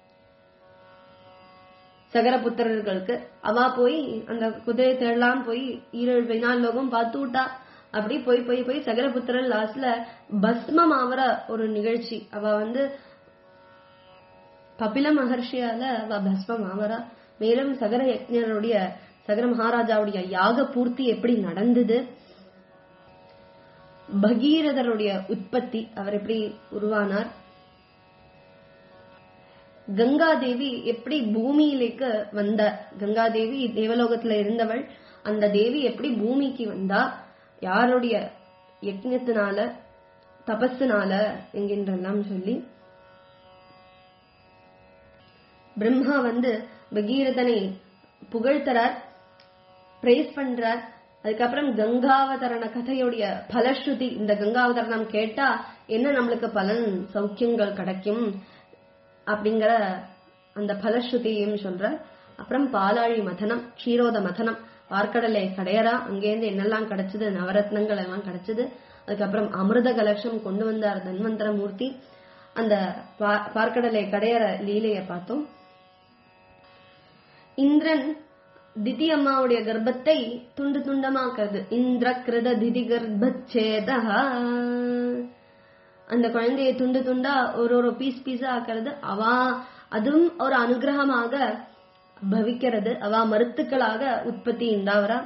சகரபுத்திரர்களுக்கு அவ போய் அந்த குதிரை தேடலாம் போய் ஈரேழு பதினாலு லோகம் பார்த்து விட்டா அப்படி போய் போய் போய் சகரபுத்திரர் லாஸ்ட்ல பஸ்மம் ஆவற ஒரு நிகழ்ச்சி அவ வந்து கபில மகர்ஷியால அவ பஸ்மம் ஆவரா மேலும் சகர யஜ்ஞருடைய சகர மகாராஜாவுடைய யாக பூர்த்தி எப்படி நடந்தது பகீரதருடைய உற்பத்தி அவர் எப்படி உருவானார் கங்காதேவி எப்படி பூமியிலேக்கு வந்தார் கங்காதேவி தேவலோகத்துல இருந்தவள் அந்த தேவி எப்படி பூமிக்கு வந்தா யாருடைய யஜ்ஞத்தினால தபஸுனால என்கின்றெல்லாம் சொல்லி பிரம்மா வந்து பகீரதனை புகழ்த்தறார் பிரைஸ் பண்றார் அதுக்கப்புறம் கங்காவதரண கதையுடைய பலஸ்ருதி இந்த கங்காவதரணம் கேட்டா என்ன நம்மளுக்கு பலன் சௌக்கியங்கள் கிடைக்கும் அப்படிங்கிற அந்த பலஸ்ருதியும் சொல்ற அப்புறம் பாலாழி மதனம் க்ஷீரோத மதனம் பார்க்கடலை கடையறா அங்கேருந்து என்னெல்லாம் கிடைச்சது நவரத்னங்கள் எல்லாம் கிடைச்சது அதுக்கப்புறம் அமிர்த கலட்சம் கொண்டு வந்தார் தன்வந்தர மூர்த்தி அந்த பா- பார்க்கடலை கடையற லீலைய பார்த்தோம் இந்திரன் திதி அம்மாவுடைய கர்ப்பத்தை துண்டு துண்டமாக்குறது இந்திர கிருத திதி கர்ப்பச்சேத அந்த குழந்தையை துண்டு துண்டா ஒரு ஒரு பீஸ் பீஸா ஆக்கிறது அவா அதுவும் ஒரு அனுகிரகமாக பவிக்கிறது அவ மருத்துக்களாக உற்பத்தி உண்டாவரா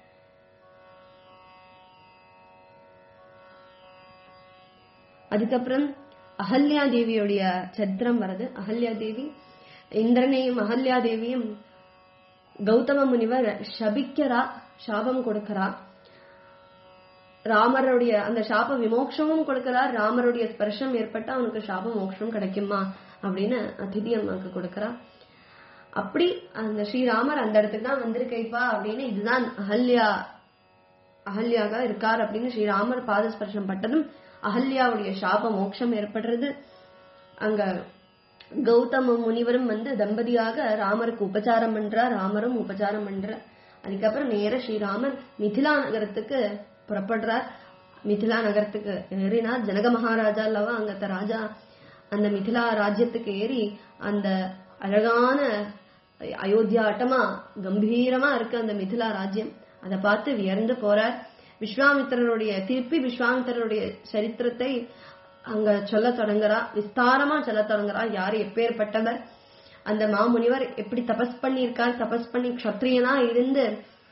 அதுக்கப்புறம் அகல்யா தேவியுடைய சரித்திரம் வருது அகல்யா தேவி இந்திரனையும் அகல்யா தேவியும் கௌதம முனிவர் சபிக்கிறா சாபம் கொடுக்கிறா ராமருடைய அந்த சாப விமோக்ஷமும் கொடுக்கிறார் ராமருடைய ஸ்பர்ஷம் ஏற்பட்டா அவனுக்கு சாப மோட்சம் கிடைக்குமா அப்படின்னு அதிதி அம்மாக்கு கொடுக்கறா அப்படி அந்த ஸ்ரீராமர் அந்த இடத்துக்கு தான் வந்திருக்கைப்பா அப்படின்னு இதுதான் அகல்யா அகல்யாக இருக்கார் அப்படின்னு ஸ்ரீராமர் பாதஸ்பர்ஷம் பட்டதும் அகல்யாவுடைய சாப மோட்சம் ஏற்படுறது அங்க கௌதம முனிவரும் வந்து தம்பதியாக ராமருக்கு உபச்சாரம் பண்றார் ராமரும் உபச்சாரம் பண்றார் அதுக்கப்புறம் நேர ஸ்ரீராமர் மிதிலா நகரத்துக்கு புறப்படுறார் மிதிலா நகரத்துக்கு ஏறினார் ஜனக மகாராஜா அல்லவா அங்கத்த ராஜா அந்த மிதிலா ராஜ்யத்துக்கு ஏறி அந்த அழகான அயோத்தியாட்டமா கம்பீரமா இருக்கு அந்த மிதிலா ராஜ்யம் அதை பார்த்து வியர்ந்து போறார் விஸ்வாமித்திரருடைய திருப்பி விஸ்வாமித்திரருடைய சரித்திரத்தை அங்க சொல்ல தொடங்குறா விஸ்தாரமா சொல்ல தொடங்குறா யாரு எப்பேற்பட்டவர் அந்த மாமுனிவர் எப்படி தபஸ் பண்ணியிருக்கார் தபஸ் பண்ணி க்ஷத்ரியனா இருந்து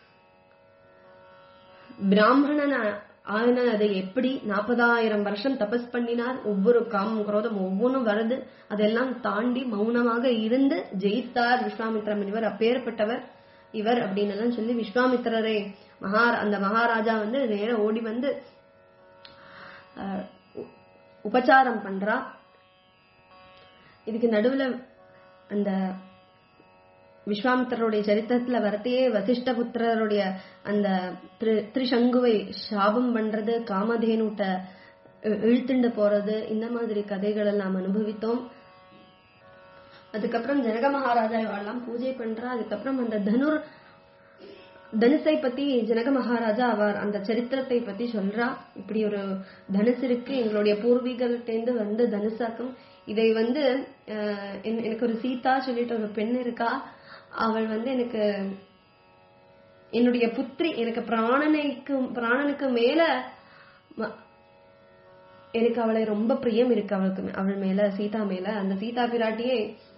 பிராமணன ஆன அதை எப்படி நாற்பதாயிரம் வருஷம் தபஸ் பண்ணினார் ஒவ்வொரு காமம் குரோதம் ஒவ்வொன்றும் வருது அதெல்லாம் தாண்டி மௌனமாக இருந்து ஜெயித்தார் விஸ்வாமித்ர முனிவர் அப்பேற்பட்டவர் இவர் அப்படின்னு எல்லாம் சொல்லி விஸ்வாமித்திரரை மகா அந்த மகாராஜா வந்து நேர ஓடி வந்து அஹ், உ- உபச்சாரம் பண்றா இதுக்கு நடுவுல அந்த விஸ்வாமித்திரருடைய சரித்திரத்துல வரத்தையே வசிஷ்ட புத்திரருடைய அந்த திரு- திரிசங்குவை சாபம் பண்றது காமதேனுட்ட இ- இழுத்துண்டு போறது இந்த மாதிரி கதைகள் எல்லாம் அனுபவித்தோம் அதுக்கப்புறம் ஜனக மகாராஜா இவெல்லாம் பூஜை பண்றா அதுக்கப்புறம் அந்த தனுர் தனுசை பத்தி ஜனக மகாராஜா அவர் அந்த சரித்திரத்தை பத்தி சொல்றா இப்படி ஒரு தனுசு இருக்கு எங்களுடைய பூர்வீகர்கிட்டேந்து வந்து தனுசாக்கும் இதை வந்து அஹ், என்- எனக்கு ஒரு சீதா சொல்லிட்டு ஒரு பெண் இருக்கா அவள் வந்து எனக்கு என்னுடைய புத்திரி எனக்கு பிராணனைக்கு பிராணனுக்கு மேல ம- எனக்கு அவளை ரொம்ப பிரியம் இருக்கு அவளுக்கு மே- அவள் மேல சீதா மேல அந்த சீதா பிராட்டியை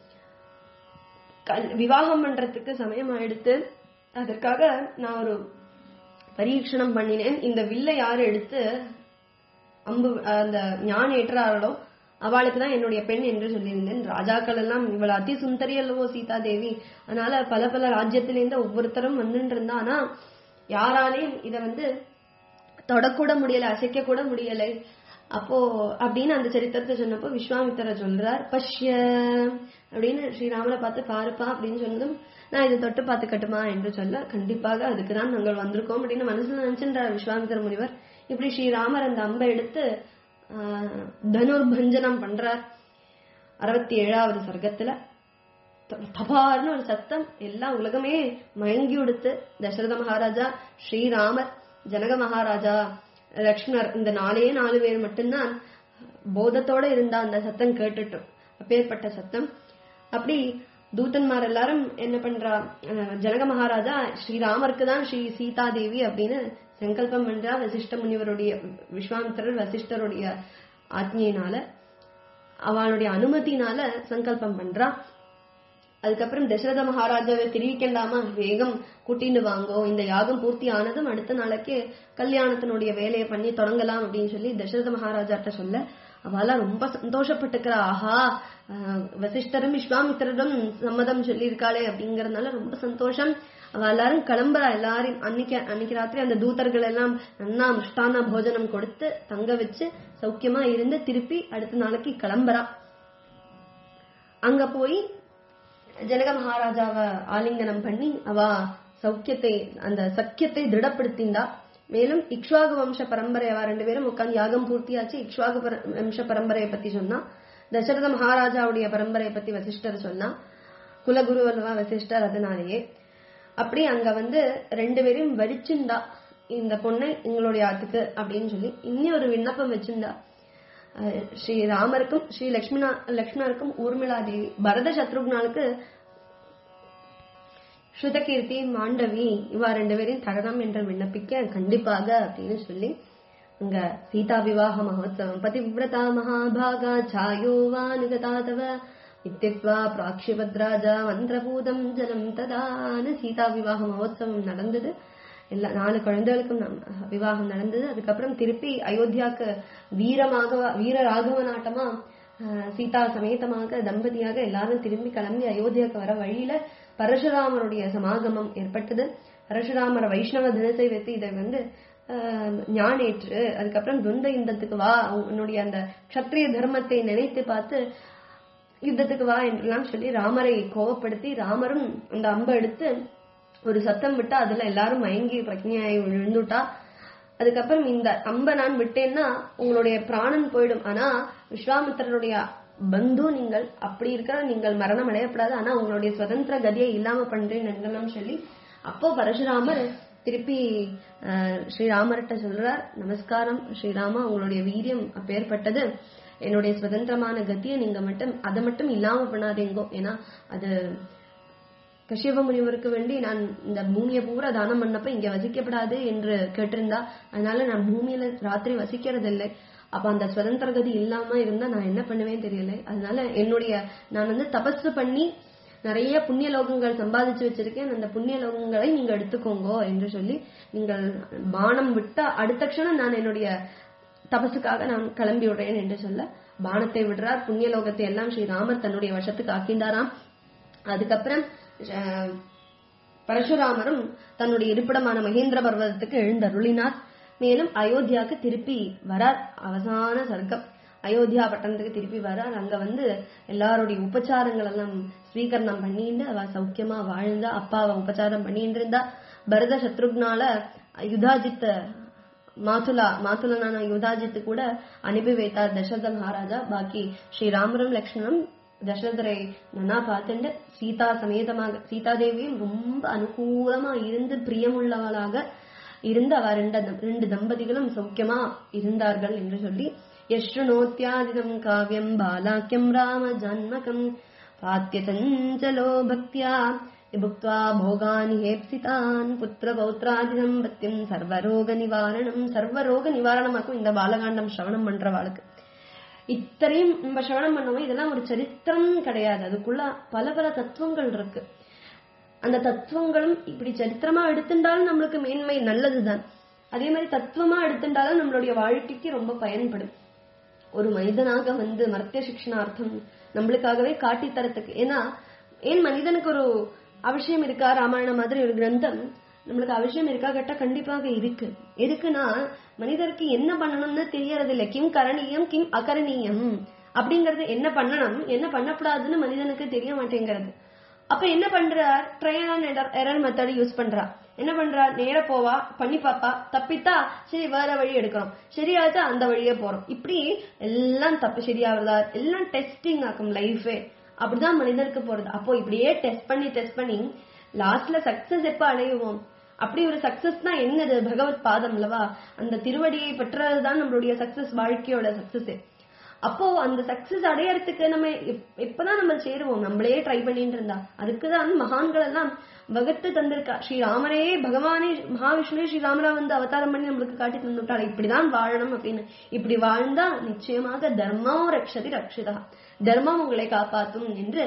கல்- விவாகம் பண்றதுக்கு சமயம் ஆயிடுத்து அதற்காக நான் ஒரு பரீட்சணம் பண்ணினேன் இந்த வில்லை யார் எடுத்து அம்பு அந்த ஞான் ஏற்றார்களோ அவளுக்கு தான் என்னுடைய பெண் என்று சொல்லியிருந்தேன் ராஜாக்கள் எல்லாம் இவள் அதி சுந்தரி அல்லவோ சீதா தேவி அதனால பல பல ராஜ்யத்திலேருந்து ஒவ்வொருத்தரும் வந்துட்டு இருந்தா ஆனா யாராலையும் இத வந்து தொடக்கூட முடியல அசைக்க கூட முடியலை அப்போ அப்படின்னு அந்த சரித்திரத்தை சொன்னப்போ விஸ்வாமித்திரர் சொல்றார் பஷ்ய அப்படின்னு ஸ்ரீராமரை பார்த்து பாருப்பா அப்படின்னு சொன்னதும் நான் இதை தொட்டு பார்த்துக்கட்டுமா என்று சொல்ல கண்டிப்பாக அதுக்கு தான் நாங்கள் வந்திருக்கோம் அப்படின்னு மனசுல நினைச்சின்றார் விஸ்வாமித்திர முனிவர் இப்படி ஸ்ரீராமர் அந்த அம்பை எடுத்து ஆஹ், தனுர்பஞ்சனம் பண்றார் அறுபத்தி ஏழாவது சர்க்கத்துல தபார்னு ஒரு சத்தம் எல்லா உலகமே மயங்கி உடுத்து தசரத மகாராஜா ஸ்ரீராமர் ஜனக மகாராஜா லக்ஷ்மணர் இந்த நாலே நாலு பேர் மட்டும்தான் போதத்தோட இருந்தா அந்த சத்தம் கேட்டுட்டோம் அப்பேற்பட்ட சத்தம் அப்படி தூதன்மார் எல்லாரும் என்ன பண்றா அஹ், ஜனக மகாராஜா ஸ்ரீராமருக்கு தான் ஸ்ரீ சீதா தேவி அப்படின்னு சங்கல்பம் பண்றா வசிஷ்ட முனிவருடைய விஸ்வாமித்திரர் வசிஷ்டருடைய ஆജ്ഞையினால அவளுடைய அனுமதினால சங்கல்பம் பண்றா அதுக்கப்புறம் தசரத மகாராஜாவை தெரிவிக்கண்டாமா வேகம் கூட்டிட்டு வாங்கோ இந்த யாகம் பூர்த்தி ஆனதும் அடுத்த நாளைக்கு கல்யாணத்தினுடைய வேலையை பண்ணி தொடங்கலாம் அப்படின்னு சொல்லி தசரத மகாராஜாட்ட சொல்ல அவெல்லாம் ரொம்ப சந்தோஷப்பட்டுக்கிறா ஆஹா ஆஹ், வசிஷ்டரும் விஸ்வாமித்திரரும் சம்மதம் சொல்லியிருக்காளே அப்படிங்கறதுனால ரொம்ப சந்தோஷம் அவ எல்லாரும் கிளம்புறா எல்லாரும் அன்னைக்கு அன்னைக்கு ராத்திரி அந்த தூதர்கள் எல்லாம் நன்னா மிஷ்டான போஜனம் கொடுத்து தங்க வச்சு சௌக்கியமா இருந்து திருப்பி அடுத்த நாளைக்கு கிளம்புறா அங்க போய் ஜனக மகாராஜாவை ஆலிங்கனம் பண்ணி அவ சௌக்கியத்தை அந்த சக்கியத்தை திருடப்படுத்திந்தா மேலும் இக்ஷ்வாகு வம்ச பரம்பரை அவ ரெண்டு பேரும் உட்கார்ந்து யாகம் பூர்த்தியாச்சு இக்ஷ்வாகு பர- வம்ச பரம்பரையை பத்தி சொன்னா தசரத மகாராஜாவுடைய பரம்பரையை பத்தி வசிஷ்டர் சொன்னா குலகுரு அல்லவா வசிஷ்டர் அதனாலேயே அப்படி அங்க வந்து ரெண்டு பேரையும் வரிச்சுண்டா இந்த பொண்ணை எங்களுடைய ஆத்துக்கு அப்படின்னு சொல்லி இன்னி ஒரு விண்ணப்பம் வச்சிருந்தா அஹ் ஸ்ரீ ராமருக்கும் ஸ்ரீ லக்ஷ்மணா லக்ஷ்மணருக்கும் ஊர்மிளா தேவி பரத சத்ருக்னாளுக்கு ஸ்ருதகீர்த்தி மாண்டவி இவா ரெண்டு பேரையும் தரலாம் என்று விண்ணப்பிக்க கண்டிப்பாக அப்படின்னு சொல்லி அங்க சீதா விவாக மகோத்சவம் பதிவிரதா மகாபாகா சாயோவா நிகதா தவ இத்தித்வா பிராக்ஷிபத்ராஜா மந்திரபூதம் ஜலம் ததான்னு சீதா விவாக மகோத்சவம் நடந்தது எல்லா நாலு குழந்தைகளுக்கும் நம்- விவாகம் நடந்தது அதுக்கப்புறம் திருப்பி அயோத்தியாக்கு வீரமாக வீர ராகவ நாட்டமா அஹ், சீதா சமேதமாக தம்பதியாக எல்லாரும் திரும்பி கிளம்பி அயோத்தியாக்கு வர வழியில பரசுராமருடைய சமாகமம் ஏற்பட்டது பரசுராமர் வைஷ்ணவ தினத்தை வைத்து இதை வந்து அஹ், ஞானேற்று அதுக்கப்புறம் துந்த யுத்தத்துக்கு வா உன்னுடைய அந்த க்ஷத்ரிய தர்மத்தை நினைத்து பார்த்து யுத்தத்துக்கு வா என்றெல்லாம் சொல்லி ராமரை கோவப்படுத்தி ராமரும் அந்த அம்பை எடுத்து ஒரு சத்தம் விட்டா அதுல எல்லாரும் மயங்கி பிரக்ஞையாகி விழுந்துட்டா அதுக்கப்புறம் இந்த அம்பை நான் விட்டேன்னா உங்களுடைய பிராணன் போயிடும் ஆனா விஸ்வாமித்திரருடைய பந்து நீங்கள் அப்படி இருக்கிற நீங்கள் மரணம் அடையப்படாது ஆனா உங்களுடைய சுதந்திர கதியை இல்லாம பண்றேன் என்றெல்லாம் சொல்லி அப்போ பரசுராமர் திருப்பி அஹ், ஸ்ரீராமர்கிட்ட சொல்றார் நமஸ்காரம் ஸ்ரீராமா உங்களுடைய வீரியம் அப்பேற்பட்டது என்னுடைய சுதந்திரமான கத்தியை நீங்க மட்டும் அதை மட்டும் இல்லாம பண்ணாதீங்கோ ஏன்னா அது கஷ்யப முனிவருக்கு வேண்டி நான் இந்த பூமியை பூரா தானம் பண்ணப்ப இங்க வசிக்கப்படாது என்று கேட்டிருந்தா அதனால நான் பூமியில ராத்திரி வசிக்கிறது இல்லை அப்ப அந்த சுதந்திர கதி இல்லாம இருந்தா நான் என்ன பண்ணுவேன் தெரியல அதனால என்னுடைய நான் வந்து தபசு பண்ணி நிறைய புண்ணிய லோகங்கள் சம்பாதிச்சு வச்சிருக்கேன் அந்த புண்ணிய லோகங்களை நீங்க எடுத்துக்கோங்க என்று சொல்லி நீங்கள் பானம் விட்டா அடுத்த க்ஷணம் நான் என்னுடைய தபசுக்காக நான் கிளம்பி விடுறேன் என்று சொல்ல பானத்தை விடுறார் புண்ணிய லோகத்தை எல்லாம் ஸ்ரீராமர் தன்னுடைய வசத்துக்கு ஆக்கிண்டாராம் அதுக்கப்புறம் அஹ், பரசுராமரும் தன்னுடைய இருப்பிடமான மகேந்திர பர்வதத்துக்கு எழுந்தருளினார் மேலும் அயோத்தியாவுக்கு திருப்பி வரார் அவசான சர்க்கம் அயோத்தியா பட்டணத்துக்கு திருப்பி வரார் அங்க வந்து எல்லாருடைய உபச்சாரங்கள் எல்லாம் ஸ்வீகரணம் பண்ணிட்டு அவ சௌக்கியமா வாழ்ந்தா அப்பாவை உபச்சாரம் பண்ணிட்டு இருந்தா பரத சத்ருக்னால யுதாஜித்த மாதுலா மாதுலனான யுதாஜித்து கூட அனுப்பி வைத்தார் தசரத மகாராஜா பாக்கி ஸ்ரீராமரும் லக்ஷ்மணனும் தசரதரை நன்னா பார்த்துட்டு சீதா சமேதமாக சீதா தேவியும் ரொம்ப அனுகூலமா இருந்து பிரியமுள்ளவளாக இருந்து அவ ரெண்டு ரெண்டு தம்பதிகளும் சௌக்கியமா இருந்தார்கள் என்று சொல்லி யஸ்ருணோத்யாதிதம் காவியம் பாலாக்கியம் ராம ஜான்மகம் பாத்தியசஞ்சலோ பக்தியா புக்த்வா போகானி ஹேப்சிதான் புத்திர பௌத்ராதிதம் பத்தியம் சர்வரோக நிவாரணம் சர்வரோக நிவாரணமாக்கும் இந்த பாலகாண்டம் சிரவணம் பண்றவாளுக்கு இத்தனையும் நம்ம சிரவணம் பண்ணுவோம் இதெல்லாம் ஒரு சரித்திரம் கிடையாது அதுக்குள்ள பல பல தத்துவங்கள் இருக்கு அந்த தத்துவங்களும் இப்படி சரித்திரமா எடுத்துட்டாலும் நம்மளுக்கு மேன்மை நல்லதுதான் அதே மாதிரி தத்துவமா எடுத்துட்டாலும் நம்மளுடைய வாழ்க்கைக்கு ரொம்ப பயன்படும் ஒரு மனிதனாக வந்து மர்த்திய சிக்ஷனார்த்தம் நம்மளுக்காகவே காட்டி தரத்துக்கு ஏன்னா ஏன் மனிதனுக்கு ஒரு அவசியம் இருக்கா ராமாயணம் மாதிரி ஒரு கிரந்தம் நம்மளுக்கு அவசியம் இருக்கா கேட்டா கண்டிப்பாக இருக்கு எதுக்குன்னா மனிதருக்கு என்ன பண்ணணும்னு தெரியறது இல்லை கிம் கரணீயம் கிம் அகரணீயம் அப்படிங்கறது என்ன பண்ணணும் என்ன பண்ணக்கூடாதுன்னு மனிதனுக்கு தெரிய மாட்டேங்கிறது அப்ப என்ன பண்றார் trial and error method use பண்றா என்ன பண்றா நேர போவா பண்ணி பாப்பா தப்பித்தா சரி வேற வழி எடுக்கிறோம் சரியாச்சா அந்த வழியே போறோம் இப்படி எல்லாம் தப்பு சரியாகிறதா எல்லாம் டெஸ்டிங் ஆக்கும் லைஃபே அப்படிதான் மனிதருக்கு போறது அப்போ இப்படியே டெஸ்ட் பண்ணி டெஸ்ட் பண்ணி லாஸ்ட்ல சக்சஸ் எப்ப அடையுவோம் அப்படி ஒரு சக்சஸ் தான் என்னது பகவத் பாதம் அல்லவா அந்த திருவடியை பெற்றதுதான் நம்மளுடைய சக்சஸ் வாழ்க்கையோட சக்சஸ் அப்போ அந்த சக்சஸ் அடையறதுக்கு நம்ம எப்- எப்பதான் நம்ம சேருவோம் நம்மளே ட்ரை பண்ணிட்டு இருந்தா அதுக்குதான் மகான்கள் எல்லாம் வகுத்து தந்திருக்கா ஸ்ரீராமரே பகவானே மகாவிஷ்ணுவே ஸ்ரீராமரா வந்து அவதாரம் பண்ணி நம்மளுக்கு காட்டி தந்துட்டாரு இப்படிதான் வாழணும் அப்படின்னு இப்படி வாழ்ந்தா நிச்சயமாக தர்மோ ரக்ஷதி ரக்ஷிதா தர்மம் உங்களை காப்பாத்தும் என்று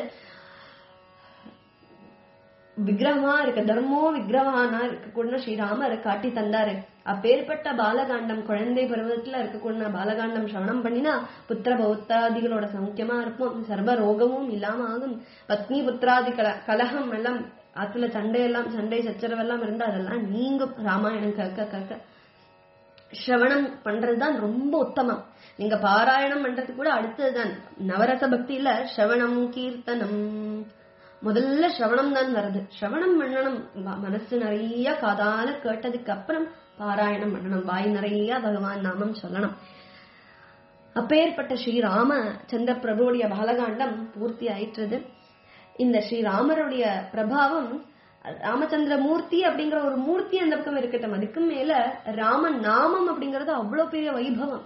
விக்கிரகமா இருக்க தர்மோ விக்கிரகானா இருக்கக்கூடிய ஸ்ரீராமர் காட்டி தந்தாரு அப்பேற்பட்ட பாலகாண்டம் குழந்தை பருவத்துல இருக்கக்கூடிய பாலகாண்டம் சிரவணம் பண்ணினா புத்திர பௌத்தாதிகளோட சௌக்கியமா இருப்போம் சர்வ ரோகமும் இல்லாம ஆகும் பத்னி புத்திராதி கல கலகம் எல்லாம் ஆத்துல சண்டை எல்லாம் சண்டை சச்சரவெல்லாம் இருந்தா அதெல்லாம் நீங்கும் ராமாயணம் கற்க கற்க ஸ்ரவணம் பண்றதுதான் ரொம்ப உத்தமம் நீங்க பாராயணம் பண்றது கூட அடுத்ததுதான் நவரச பக்தியில ஸ்ரவணம் கீர்த்தனம் முதல்ல ஸ்ரவணம் தான் வருது ஸ்ரவணம் பண்ணணும் ம- மனசு நிறைய காதால கேட்டதுக்கு அப்புறம் பாராயணம் பண்ணணும் வாய் நிறைய பகவான் நாமம் சொல்லணும் அப்பேற்பட்ட ஸ்ரீராம சந்திர பிரபுடைய பாலகாண்டம் பூர்த்தி ஆயிற்றது இந்த ஸ்ரீராமருடைய பிரபாவம் ராமச்சந்திர மூர்த்தி அப்படிங்கிற ஒரு மூர்த்தி அந்த பக்கம் இருக்கட்டும் அதுக்கும் மேல ராம நாமம் அப்படிங்கறது அவ்வளவு பெரிய வைபவம்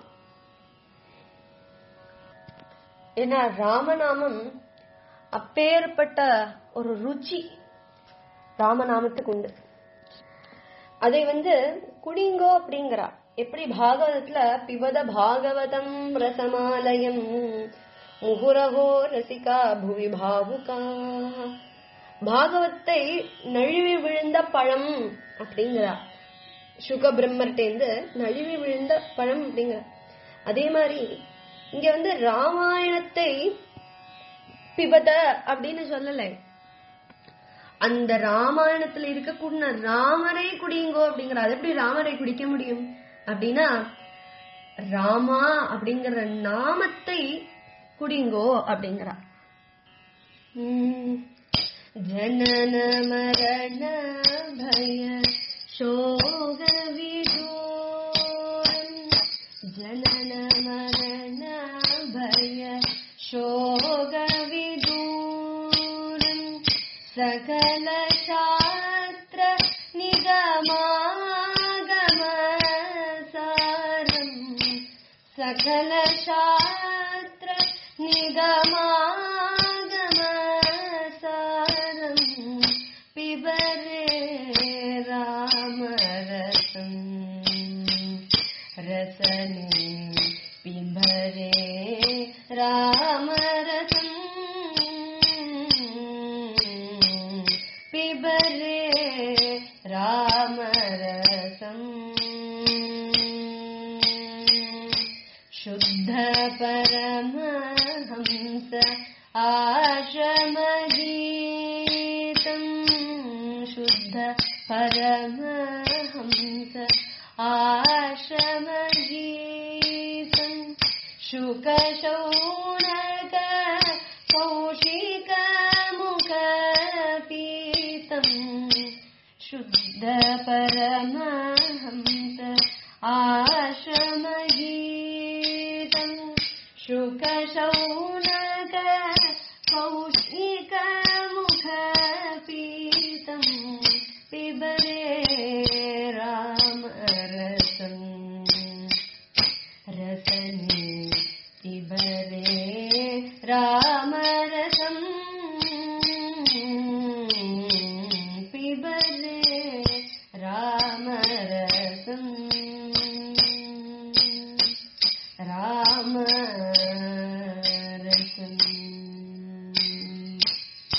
ஏன்னா ராமநாமம் அப்பேற்பட்ட ஒரு ருச்சி ராமநாமத்துக்கு உண்டு அதை வந்து குடிங்கோ அப்படிங்கிறா எப்படி பாகவதத்துல பிபத பாகவதம் ரசமாலயம் முகுரவோ ரசிகா புவி பாவுகா பாகவத்தை நழுவி விழுந்த பழம் அப்படிங்கிறா சுக பிரம்மர்டேந்து நழுவி விழுந்த பழம் அப்படிங்கிற அதே மாதிரி இங்க வந்து ராமாயணத்தை பிபத அப்படின்னு சொல்லலை அந்த ராமாயணத்துல இருக்கக்கூடிய ராமரை குடிங்கோ அப்படிங்கிற அது எப்படி ராமரை குடிக்க முடியும் அப்படின்னா ராமா அப்படிங்கிற நாமத்தை குடிங்கோ அப்படிங்கிறா உம் ஜனன மரண பய சோக விதூரம் ஜனன மரண பய சோக விதூரம் சகல சாஸ்திர நிகமாகம சாரம் சகல சாஸ்திர நிகமாகம சாரம் பிபரே ராமரசம் ரசனி பிபரே ராமரசம் பிபரே ராமரசம் शुद्ध परमहंस आश्रमगीतम् शुद्ध आश्रमगीतम् शुकशौनक कौशिकमुखपीतम् शुद्ध परमहंस आश्रमगीतम् शुकशौनक कौशिकमुखपीतम् पिबरे रामरसम् रसनी पिबरे रामरसम् पिबरे रामरसम् ராமரசம்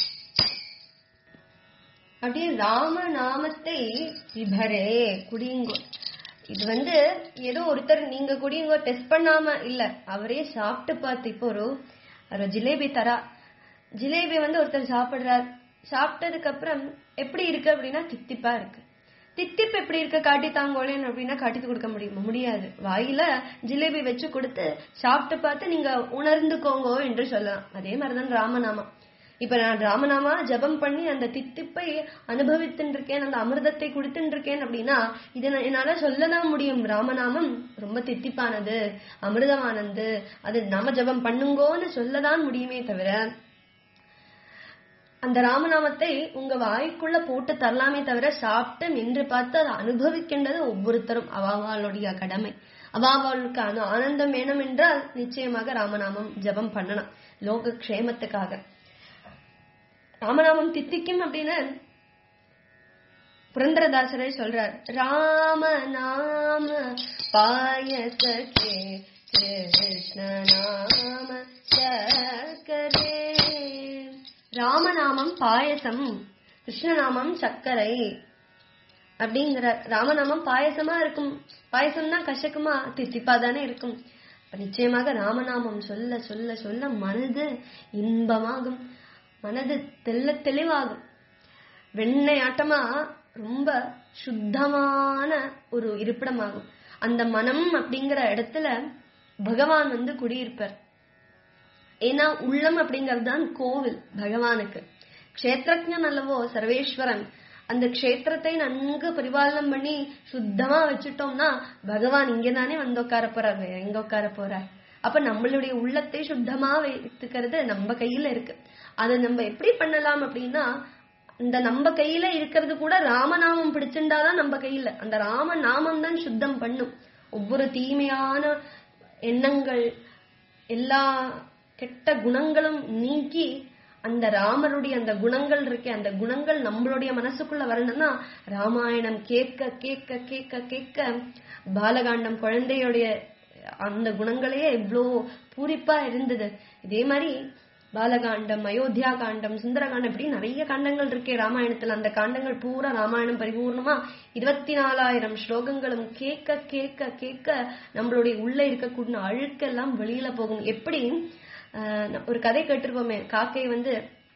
அப்படியே ராம நாமத்தை விபரே குடியுங்கோ இது வந்து ஏதோ ஒருத்தர் நீங்க குடியுங்கோ டெஸ்ட் பண்ணாம இல்ல அவரே சாப்பிட்டு பார்த்து இப்போ ஒரு ஒரு ஜிலேபி தரா ஜிலேபி வந்து ஒருத்தர் சாப்பிடுறார் சாப்பிட்டதுக்கு அப்புறம் எப்படி இருக்கு அப்படின்னா தித்திப்பா இருக்கு தித்திப்பு எப்படி இருக்கு காட்டி தாங்கோலேன்னு அப்படின்னா காட்டி கொடுக்க முடியுமா முடியாது வாயில ஜிலேபி வச்சு கொடுத்து சாப்பிட்டு பார்த்து நீங்க உணர்ந்துக்கோங்க என்று சொல்லலாம் அதே மாதிரிதான் ராமநாமம் இப்ப நான் ராமநாமா ஜபம் பண்ணி அந்த தித்திப்பை அனுபவித்துட்டு இருக்கேன் அந்த அமிர்தத்தை குடித்துட்டு இருக்கேன் அப்படின்னா இதை நான் என்னால சொல்லதான் முடியும் ராமநாமம் ரொம்ப தித்திப்பானது அமிர்தமானது அது நாம ஜபம் பண்ணுங்கோன்னு சொல்லதான் முடியுமே தவிர அந்த ராமநாமத்தை உங்க வாய்க்குள்ள போட்டு தரலாமே தவிர சாப்பிட்டு நின்று பார்த்து அதை அனுபவிக்கின்றது ஒவ்வொருத்தரும் அவாவாளுடைய கடமை அவாவாளுக்கு அந்த ஆனந்தம் வேணும் என்றால் நிச்சயமாக ராமநாமம் ஜபம் பண்ணணும் லோக க்ஷேமத்துக்காக ராமநாமம் தித்திக்கும் அப்படின்னு புரந்தரதாசரே சொல்றார் ராம நாம பாயசகே கிருஷ்ண நாம சக்கரே ராமநாமம் பாயசம் கிருஷ்ணநாமம் சர்க்கரை அப்படிங்கிறார் ராமநாமம் பாயசமா இருக்கும் பாயசம் தான் கசக்குமா தித்திப்பா தானே இருக்கும் அப்ப நிச்சயமாக ராமநாமம் சொல்ல சொல்ல சொல்ல மனது இன்பமாகும் மனது தெல்ல தெளிவாகும் வெண்ணெய் ஆட்டமா ரொம்ப சுத்தமான ஒரு இருப்பிடமாகும் அந்த மனம் அப்படிங்கிற இடத்துல பகவான் வந்து குடியிருப்பார் ஏன்னா உள்ளம் அப்படிங்கிறது தான் கோவில் பகவானுக்கு க்ஷேத்திரஜன் அல்லவோ சர்வேஸ்வரன் அந்த க்ஷேத்திரத்தை நன்கு பரிபாலனம் பண்ணி சுத்தமா வச்சுட்டோம்னா பகவான் இங்கதானே வந்து உட்கார போறார் வேற எங்க உட்கார போறார் அப்ப நம்மளுடைய உள்ளத்தை சுத்தமா வைத்துக்கிறது நம்ம கையில இருக்கு அதை நம்ம எப்படி பண்ணலாம் அப்படின்னா இந்த நம்ம கையில இருக்கிறது கூட ராமநாமம் பிடிச்சிருந்தாதான் நம்ம கையில அந்த ராம நாமம் தான் சுத்தம் பண்ணும் ஒவ்வொரு தீமையான எண்ணங்கள் எல்லா கெட்ட குணங்களும் நீக்கி அந்த ராமருடைய அந்த குணங்கள் இருக்கே அந்த குணங்கள் நம்மளுடைய மனசுக்குள்ள வரணும்னா ராமாயணம் கேட்க கேட்க கேட்க கேட்க பாலகாண்டம் குழந்தையுடைய அந்த குணங்களே இவ்வளோ பூரிப்பா இருந்தது இதே மாதிரி பாலகாண்டம் அயோத்தியா காண்டம் சுந்தரகாண்டம் இப்படி நிறைய காண்டங்கள் இருக்கே ராமாயணத்துல அந்த காண்டங்கள் பூரா ராமாயணம் பரிபூர்ணமா இருபத்தி நாலாயிரம் ஸ்லோகங்களும் கேட்க கேட்க கேட்க நம்மளுடைய உள்ள இருக்கக்கூடிய அழுக்கெல்லாம் வெளியில போகும் எப்படி ஆஹ் ஒரு கதை கேட்டிருப்போமே காக்கை வந்து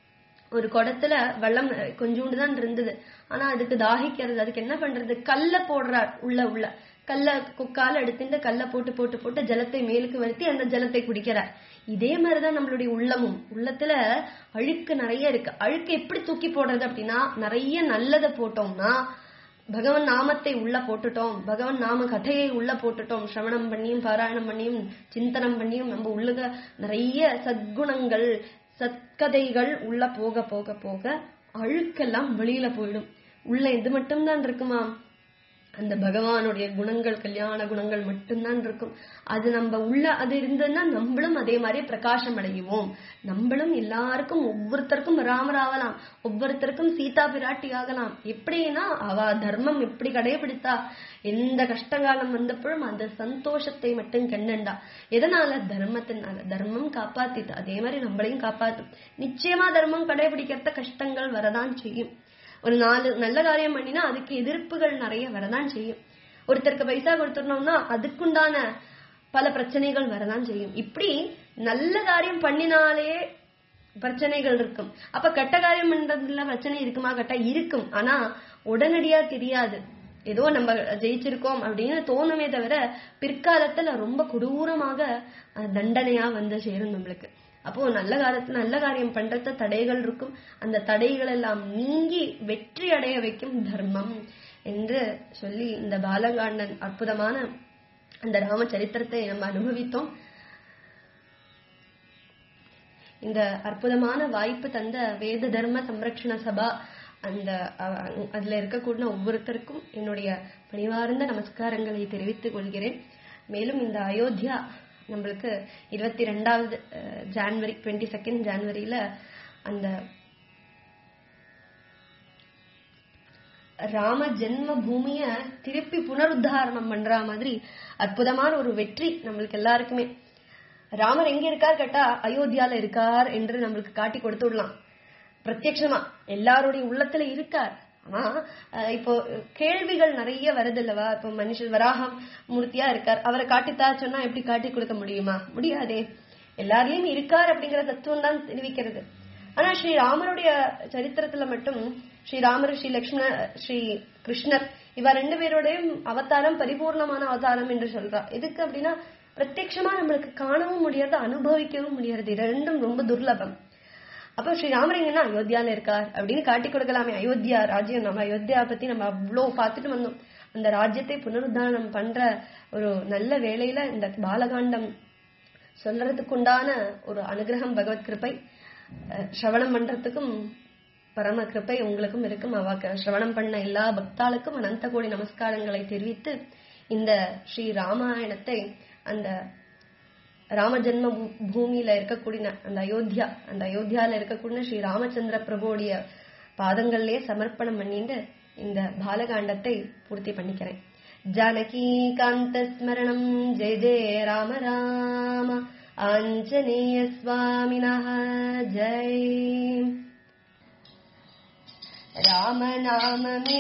ஒரு குடத்துல வெள்ளம் கொஞ்சோண்டு தான் இருந்தது ஆனா அதுக்கு தாகிக்கிறது அதுக்கு என்ன பண்றது கல்ல போடுறார் உள்ள உள்ள கல்ல குக்கால எடுத்துட்டு கல்ல போட்டு போட்டு போட்டு ஜலத்தை மேலுக்கு வருத்தி அந்த ஜலத்தை குடிக்கிறார் இதே மாதிரிதான் நம்மளுடைய உள்ளமும் உள்ளத்துல அழுக்கு நிறைய இருக்கு அழுக்கு எப்படி தூக்கி போடுறது அப்படின்னா நிறைய நல்லதை போட்டோம்னா பகவன் நாமத்தை உள்ள போட்டுட்டோம் பகவன் நாம கதையை உள்ள போட்டுட்டோம் சிரவணம் பண்ணியும் பாராயணம் பண்ணியும் சிந்தனம் பண்ணியும் நம்ம உள்ளுக நிறைய சத்குணங்கள் சத்கதைகள் உள்ள போக போக போக அழுக்கெல்லாம் வெளியில போயிடும் உள்ள இது மட்டும்தான் இருக்குமா அந்த பகவானுடைய குணங்கள் கல்யாண குணங்கள் மட்டும்தான் இருக்கும் அது நம்ம உள்ள அது இருந்ததுன்னா நம்மளும் அதே மாதிரி பிரகாசம் அடையுவோம் நம்மளும் எல்லாருக்கும் ஒவ்வொருத்தருக்கும் ராமராகலாம் ஒவ்வொருத்தருக்கும் சீதா பிராட்டி ஆகலாம் எப்படின்னா அவ தர்மம் எப்படி கடைபிடித்தா எந்த கஷ்டகாலம் வந்தப்பழும் அந்த சந்தோஷத்தை மட்டும் கண்டண்டா எதனால தர்மத்தினால தர்மம் காப்பாத்திட்டு அதே மாதிரி நம்மளையும் காப்பாத்தும் நிச்சயமா தர்மம் கடைபிடிக்கிறத கஷ்டங்கள் வரதான் செய்யும் ஒரு நாலு நல்ல காரியம் பண்ணினா அதுக்கு எதிர்ப்புகள் நிறைய வரதான் செய்யும் ஒருத்தருக்கு பைசா கொடுத்துடணும்னா அதுக்குண்டான பல பிரச்சனைகள் வரதான் செய்யும் இப்படி நல்ல காரியம் பண்ணினாலே பிரச்சனைகள் இருக்கும் அப்ப கெட்ட காரியம் பண்றதுல பிரச்சனை இருக்குமா கெட்டா இருக்கும் ஆனா உடனடியா தெரியாது ஏதோ நம்ம ஜெயிச்சிருக்கோம் அப்படின்னு தோணுமே தவிர பிற்காலத்துல ரொம்ப கொடூரமாக அஹ், தண்டனையா வந்து சேரும் நம்மளுக்கு அப்போ நல்ல காலத்துல நல்ல காரியம் பண்றத தடைகள் இருக்கும் அந்த தடைகள் எல்லாம் நீங்கி வெற்றி அடைய வைக்கும் தர்மம் என்று சொல்லி இந்த பாலகாண்டன் அற்புதமான அந்த ராமச்சரித்திரத்தை நம்ம அனுபவித்தோம் இந்த அற்புதமான வாய்ப்பு தந்த வேத தர்ம சம்ரக்ஷண சபா அந்த அஹ், அதுல இருக்கக்கூடிய ஒவ்வொருத்தருக்கும் என்னுடைய பணிவார்ந்த நமஸ்காரங்களை தெரிவித்துக் கொள்கிறேன் மேலும் இந்த அயோத்தியா நம்மளுக்கு இருபத்தி ரெண்டாவது ஜான்வரி டுவெண்ட்டி செகண்ட் ஜான்வரியில அந்த ராம ஜென்ம பூமிய திருப்பி புனருத்தாரணம் பண்ற மாதிரி அற்புதமான ஒரு வெற்றி நம்மளுக்கு எல்லாருக்குமே ராமர் எங்க இருக்கார் கேட்டா அயோத்தியால இருக்கார் என்று நம்மளுக்கு காட்டி கொடுத்து விடலாம் பிரத்யட்சமா எல்லாருடைய உள்ளத்துல இருக்கார் ஆனா அஹ், இப்போ கேள்விகள் நிறைய வருது இல்லவா இப்போ மனுஷன் வராகம் மூர்த்தியா இருக்கார் அவரை காட்டித்தா சொன்னா எப்படி காட்டி கொடுக்க முடியுமா முடியாதே எல்லாரையும் இருக்கார் அப்படிங்கிற தத்துவம் தான் தெரிவிக்கிறது ஆனா ஸ்ரீ ராமருடைய சரித்திரத்துல மட்டும் ஸ்ரீ ராமர் ஸ்ரீ லக்ஷ்மண ஸ்ரீ கிருஷ்ணர் இவ ரெண்டு பேரோடையும் அவதாரம் பரிபூர்ணமான அவதாரம் என்று சொல்றா எதுக்கு அப்படின்னா பிரத்யட்சமா நம்மளுக்கு காணவும் முடியாது அனுபவிக்கவும் முடியாது இது ரெண்டும் ரொம்ப துர்லபம் அப்ப ஸ்ரீ ராமர் எங்கன்னா அயோத்தியால இருக்கார் அப்படின்னு காட்டி கொடுக்கலாமே அயோத்தியா ராஜ்யம் நம்ம அயோத்தியா பத்தி நம்ம அவ்வளோ பார்த்துட்டு வந்தோம் அந்த ராஜ்யத்தை புனருத்தாரணம் பண்ற ஒரு நல்ல வேளையில இந்த பாலகாண்டம் சொல்றதுக்குண்டான ஒரு அனுகிரகம் பகவத் கிருபை அஹ், சிரவணம் பண்றதுக்கும் பரம கிருபை உங்களுக்கும் இருக்கும் அவாக்க சிரவணம் பண்ண எல்லா பக்தாளுக்கும் அனந்த கோடி நமஸ்காரங்களை தெரிவித்து இந்த ஸ்ரீ ராமாயணத்தை அந்த ராம ஜென்ம பூ- பூமியில இருக்கக்கூடிய அந்த அயோத்தியா அந்த அயோத்தியால இருக்கக்கூடிய ஸ்ரீ ராமச்சந்திர பிரபுடைய பாதங்கள்லயே சமர்ப்பணம் பண்ணிட்டு இந்த பாலகாண்டத்தை பூர்த்தி பண்ணிக்கிறேன் ஜானகி காந்த ஸ்மரணம் ஜெய ஜெய ராம ராம ஆஞ்சநேய சுவாமினா ஜெய் ராமநாமமே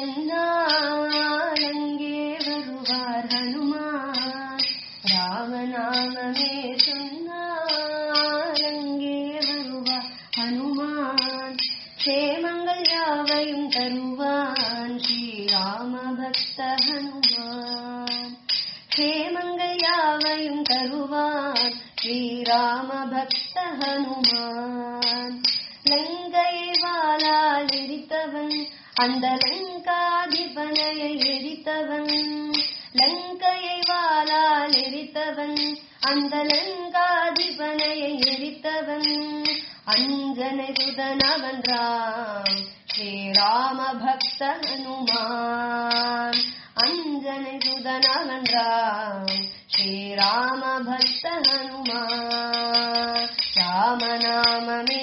சொன்னாலங்கே வருவார் ஹனுமான் ராமநாமமே சொன்னாலங்கே வருவார் ஹனுமான் சேமங்கள் யாவையும் தருவான் ஸ்ரீராம பக்த ஹனுமான் சேமங்கள் யாவையும் தருவான் ஸ்ரீராம பக்த ஹனுமான் லங்கையை வாளால் எரித்தவன் அந்த லங்காதிபனையை எரித்தவன் லங்கையை வாளால் எரித்தவன் அந்த லங்காதிபனையை எரித்தவன் அஞ்சனை சுதனவன் ராம் ஸ்ரீராம பக்த ஹனுமான் அஞ்சனை சுதனவன் ராம் ஸ்ரீராம பக்த ஹனுமான் ராமநாமமே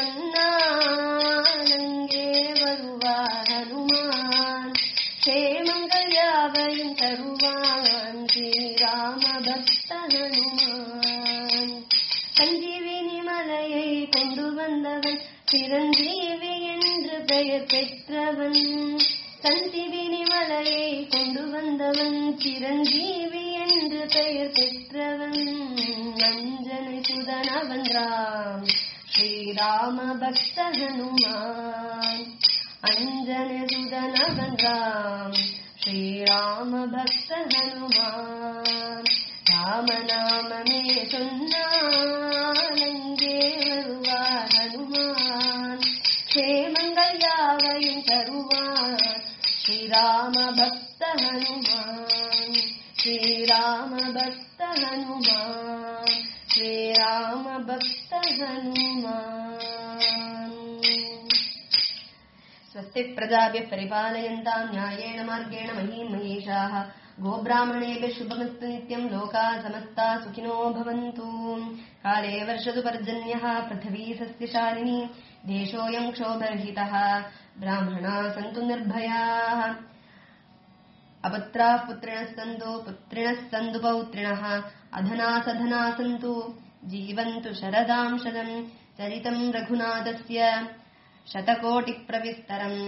சொன்னாலங்கே வருவார் ஹனுமான் சேமங்கள் யாவையும் தருவான் ஸ்ரீராம பக்த ஹனுமான் சஞ்சீவினி மலையை கொண்டு வந்தவன் சிரஞ்சீவி என்று பெயர் பெற்றவன் சஞ்சீவினி மலையை கொண்டு வந்தவன் சிரஞ்சீவி என்று பெயர் பெற்றவன் நஞ்சனை சுதனவன் ராம் ஸ்ரீராம பக்த ஹனுமான் அஞ்சன சுதனவன் ராம் ஸ்ரீராம பக்த ஹனுமான் ராமநாமமே சொன்னாலங்கே வருவார் ஹனுமான் க்ஷேமங்கள் யாவையும் தருவார் ஸ்ரீராம பக்த ஹனுமான் ஸ்ரீராம பக்த ஹனுமான் ஸ்ரீராம பக்த ஹனுமான் स्वस्ति प्रजाभ्यः परिपालयन्ताम् न्यायेण मार्गेण महीम् महेशाः गोब्राह्मणेभ्यः शुभमस्तु नित्यम् लोकाः समस्ता सुखिनो भवन्तु काले वर्षतु पर्जन्यः पृथिवी सस्यशालिनी देशोऽयम् क्षोभरहितः ब्राह्मणाः सन्तु निर्भयाः अपत्राः पुत्रिणः सन्तु पुत्रिणः सन्तु पौत्रिणः अधना सधना सन्तु जीवन्तु शरदाम् शतम् चरितम् रघुनाथस्य शतकोटिप्रविस्तरम्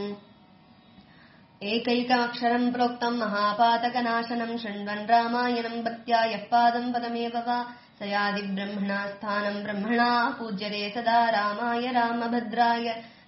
एकैकमक्षरम् प्रोक्तम् महापातकनाशनम् शृण्वन् रामायणम् भक्त्या यः पादम् पदमेव वा स यादि ब्रह्मणा स्थानम् ब्रह्मणा पूज्यते सदा रामाय रामभद्राय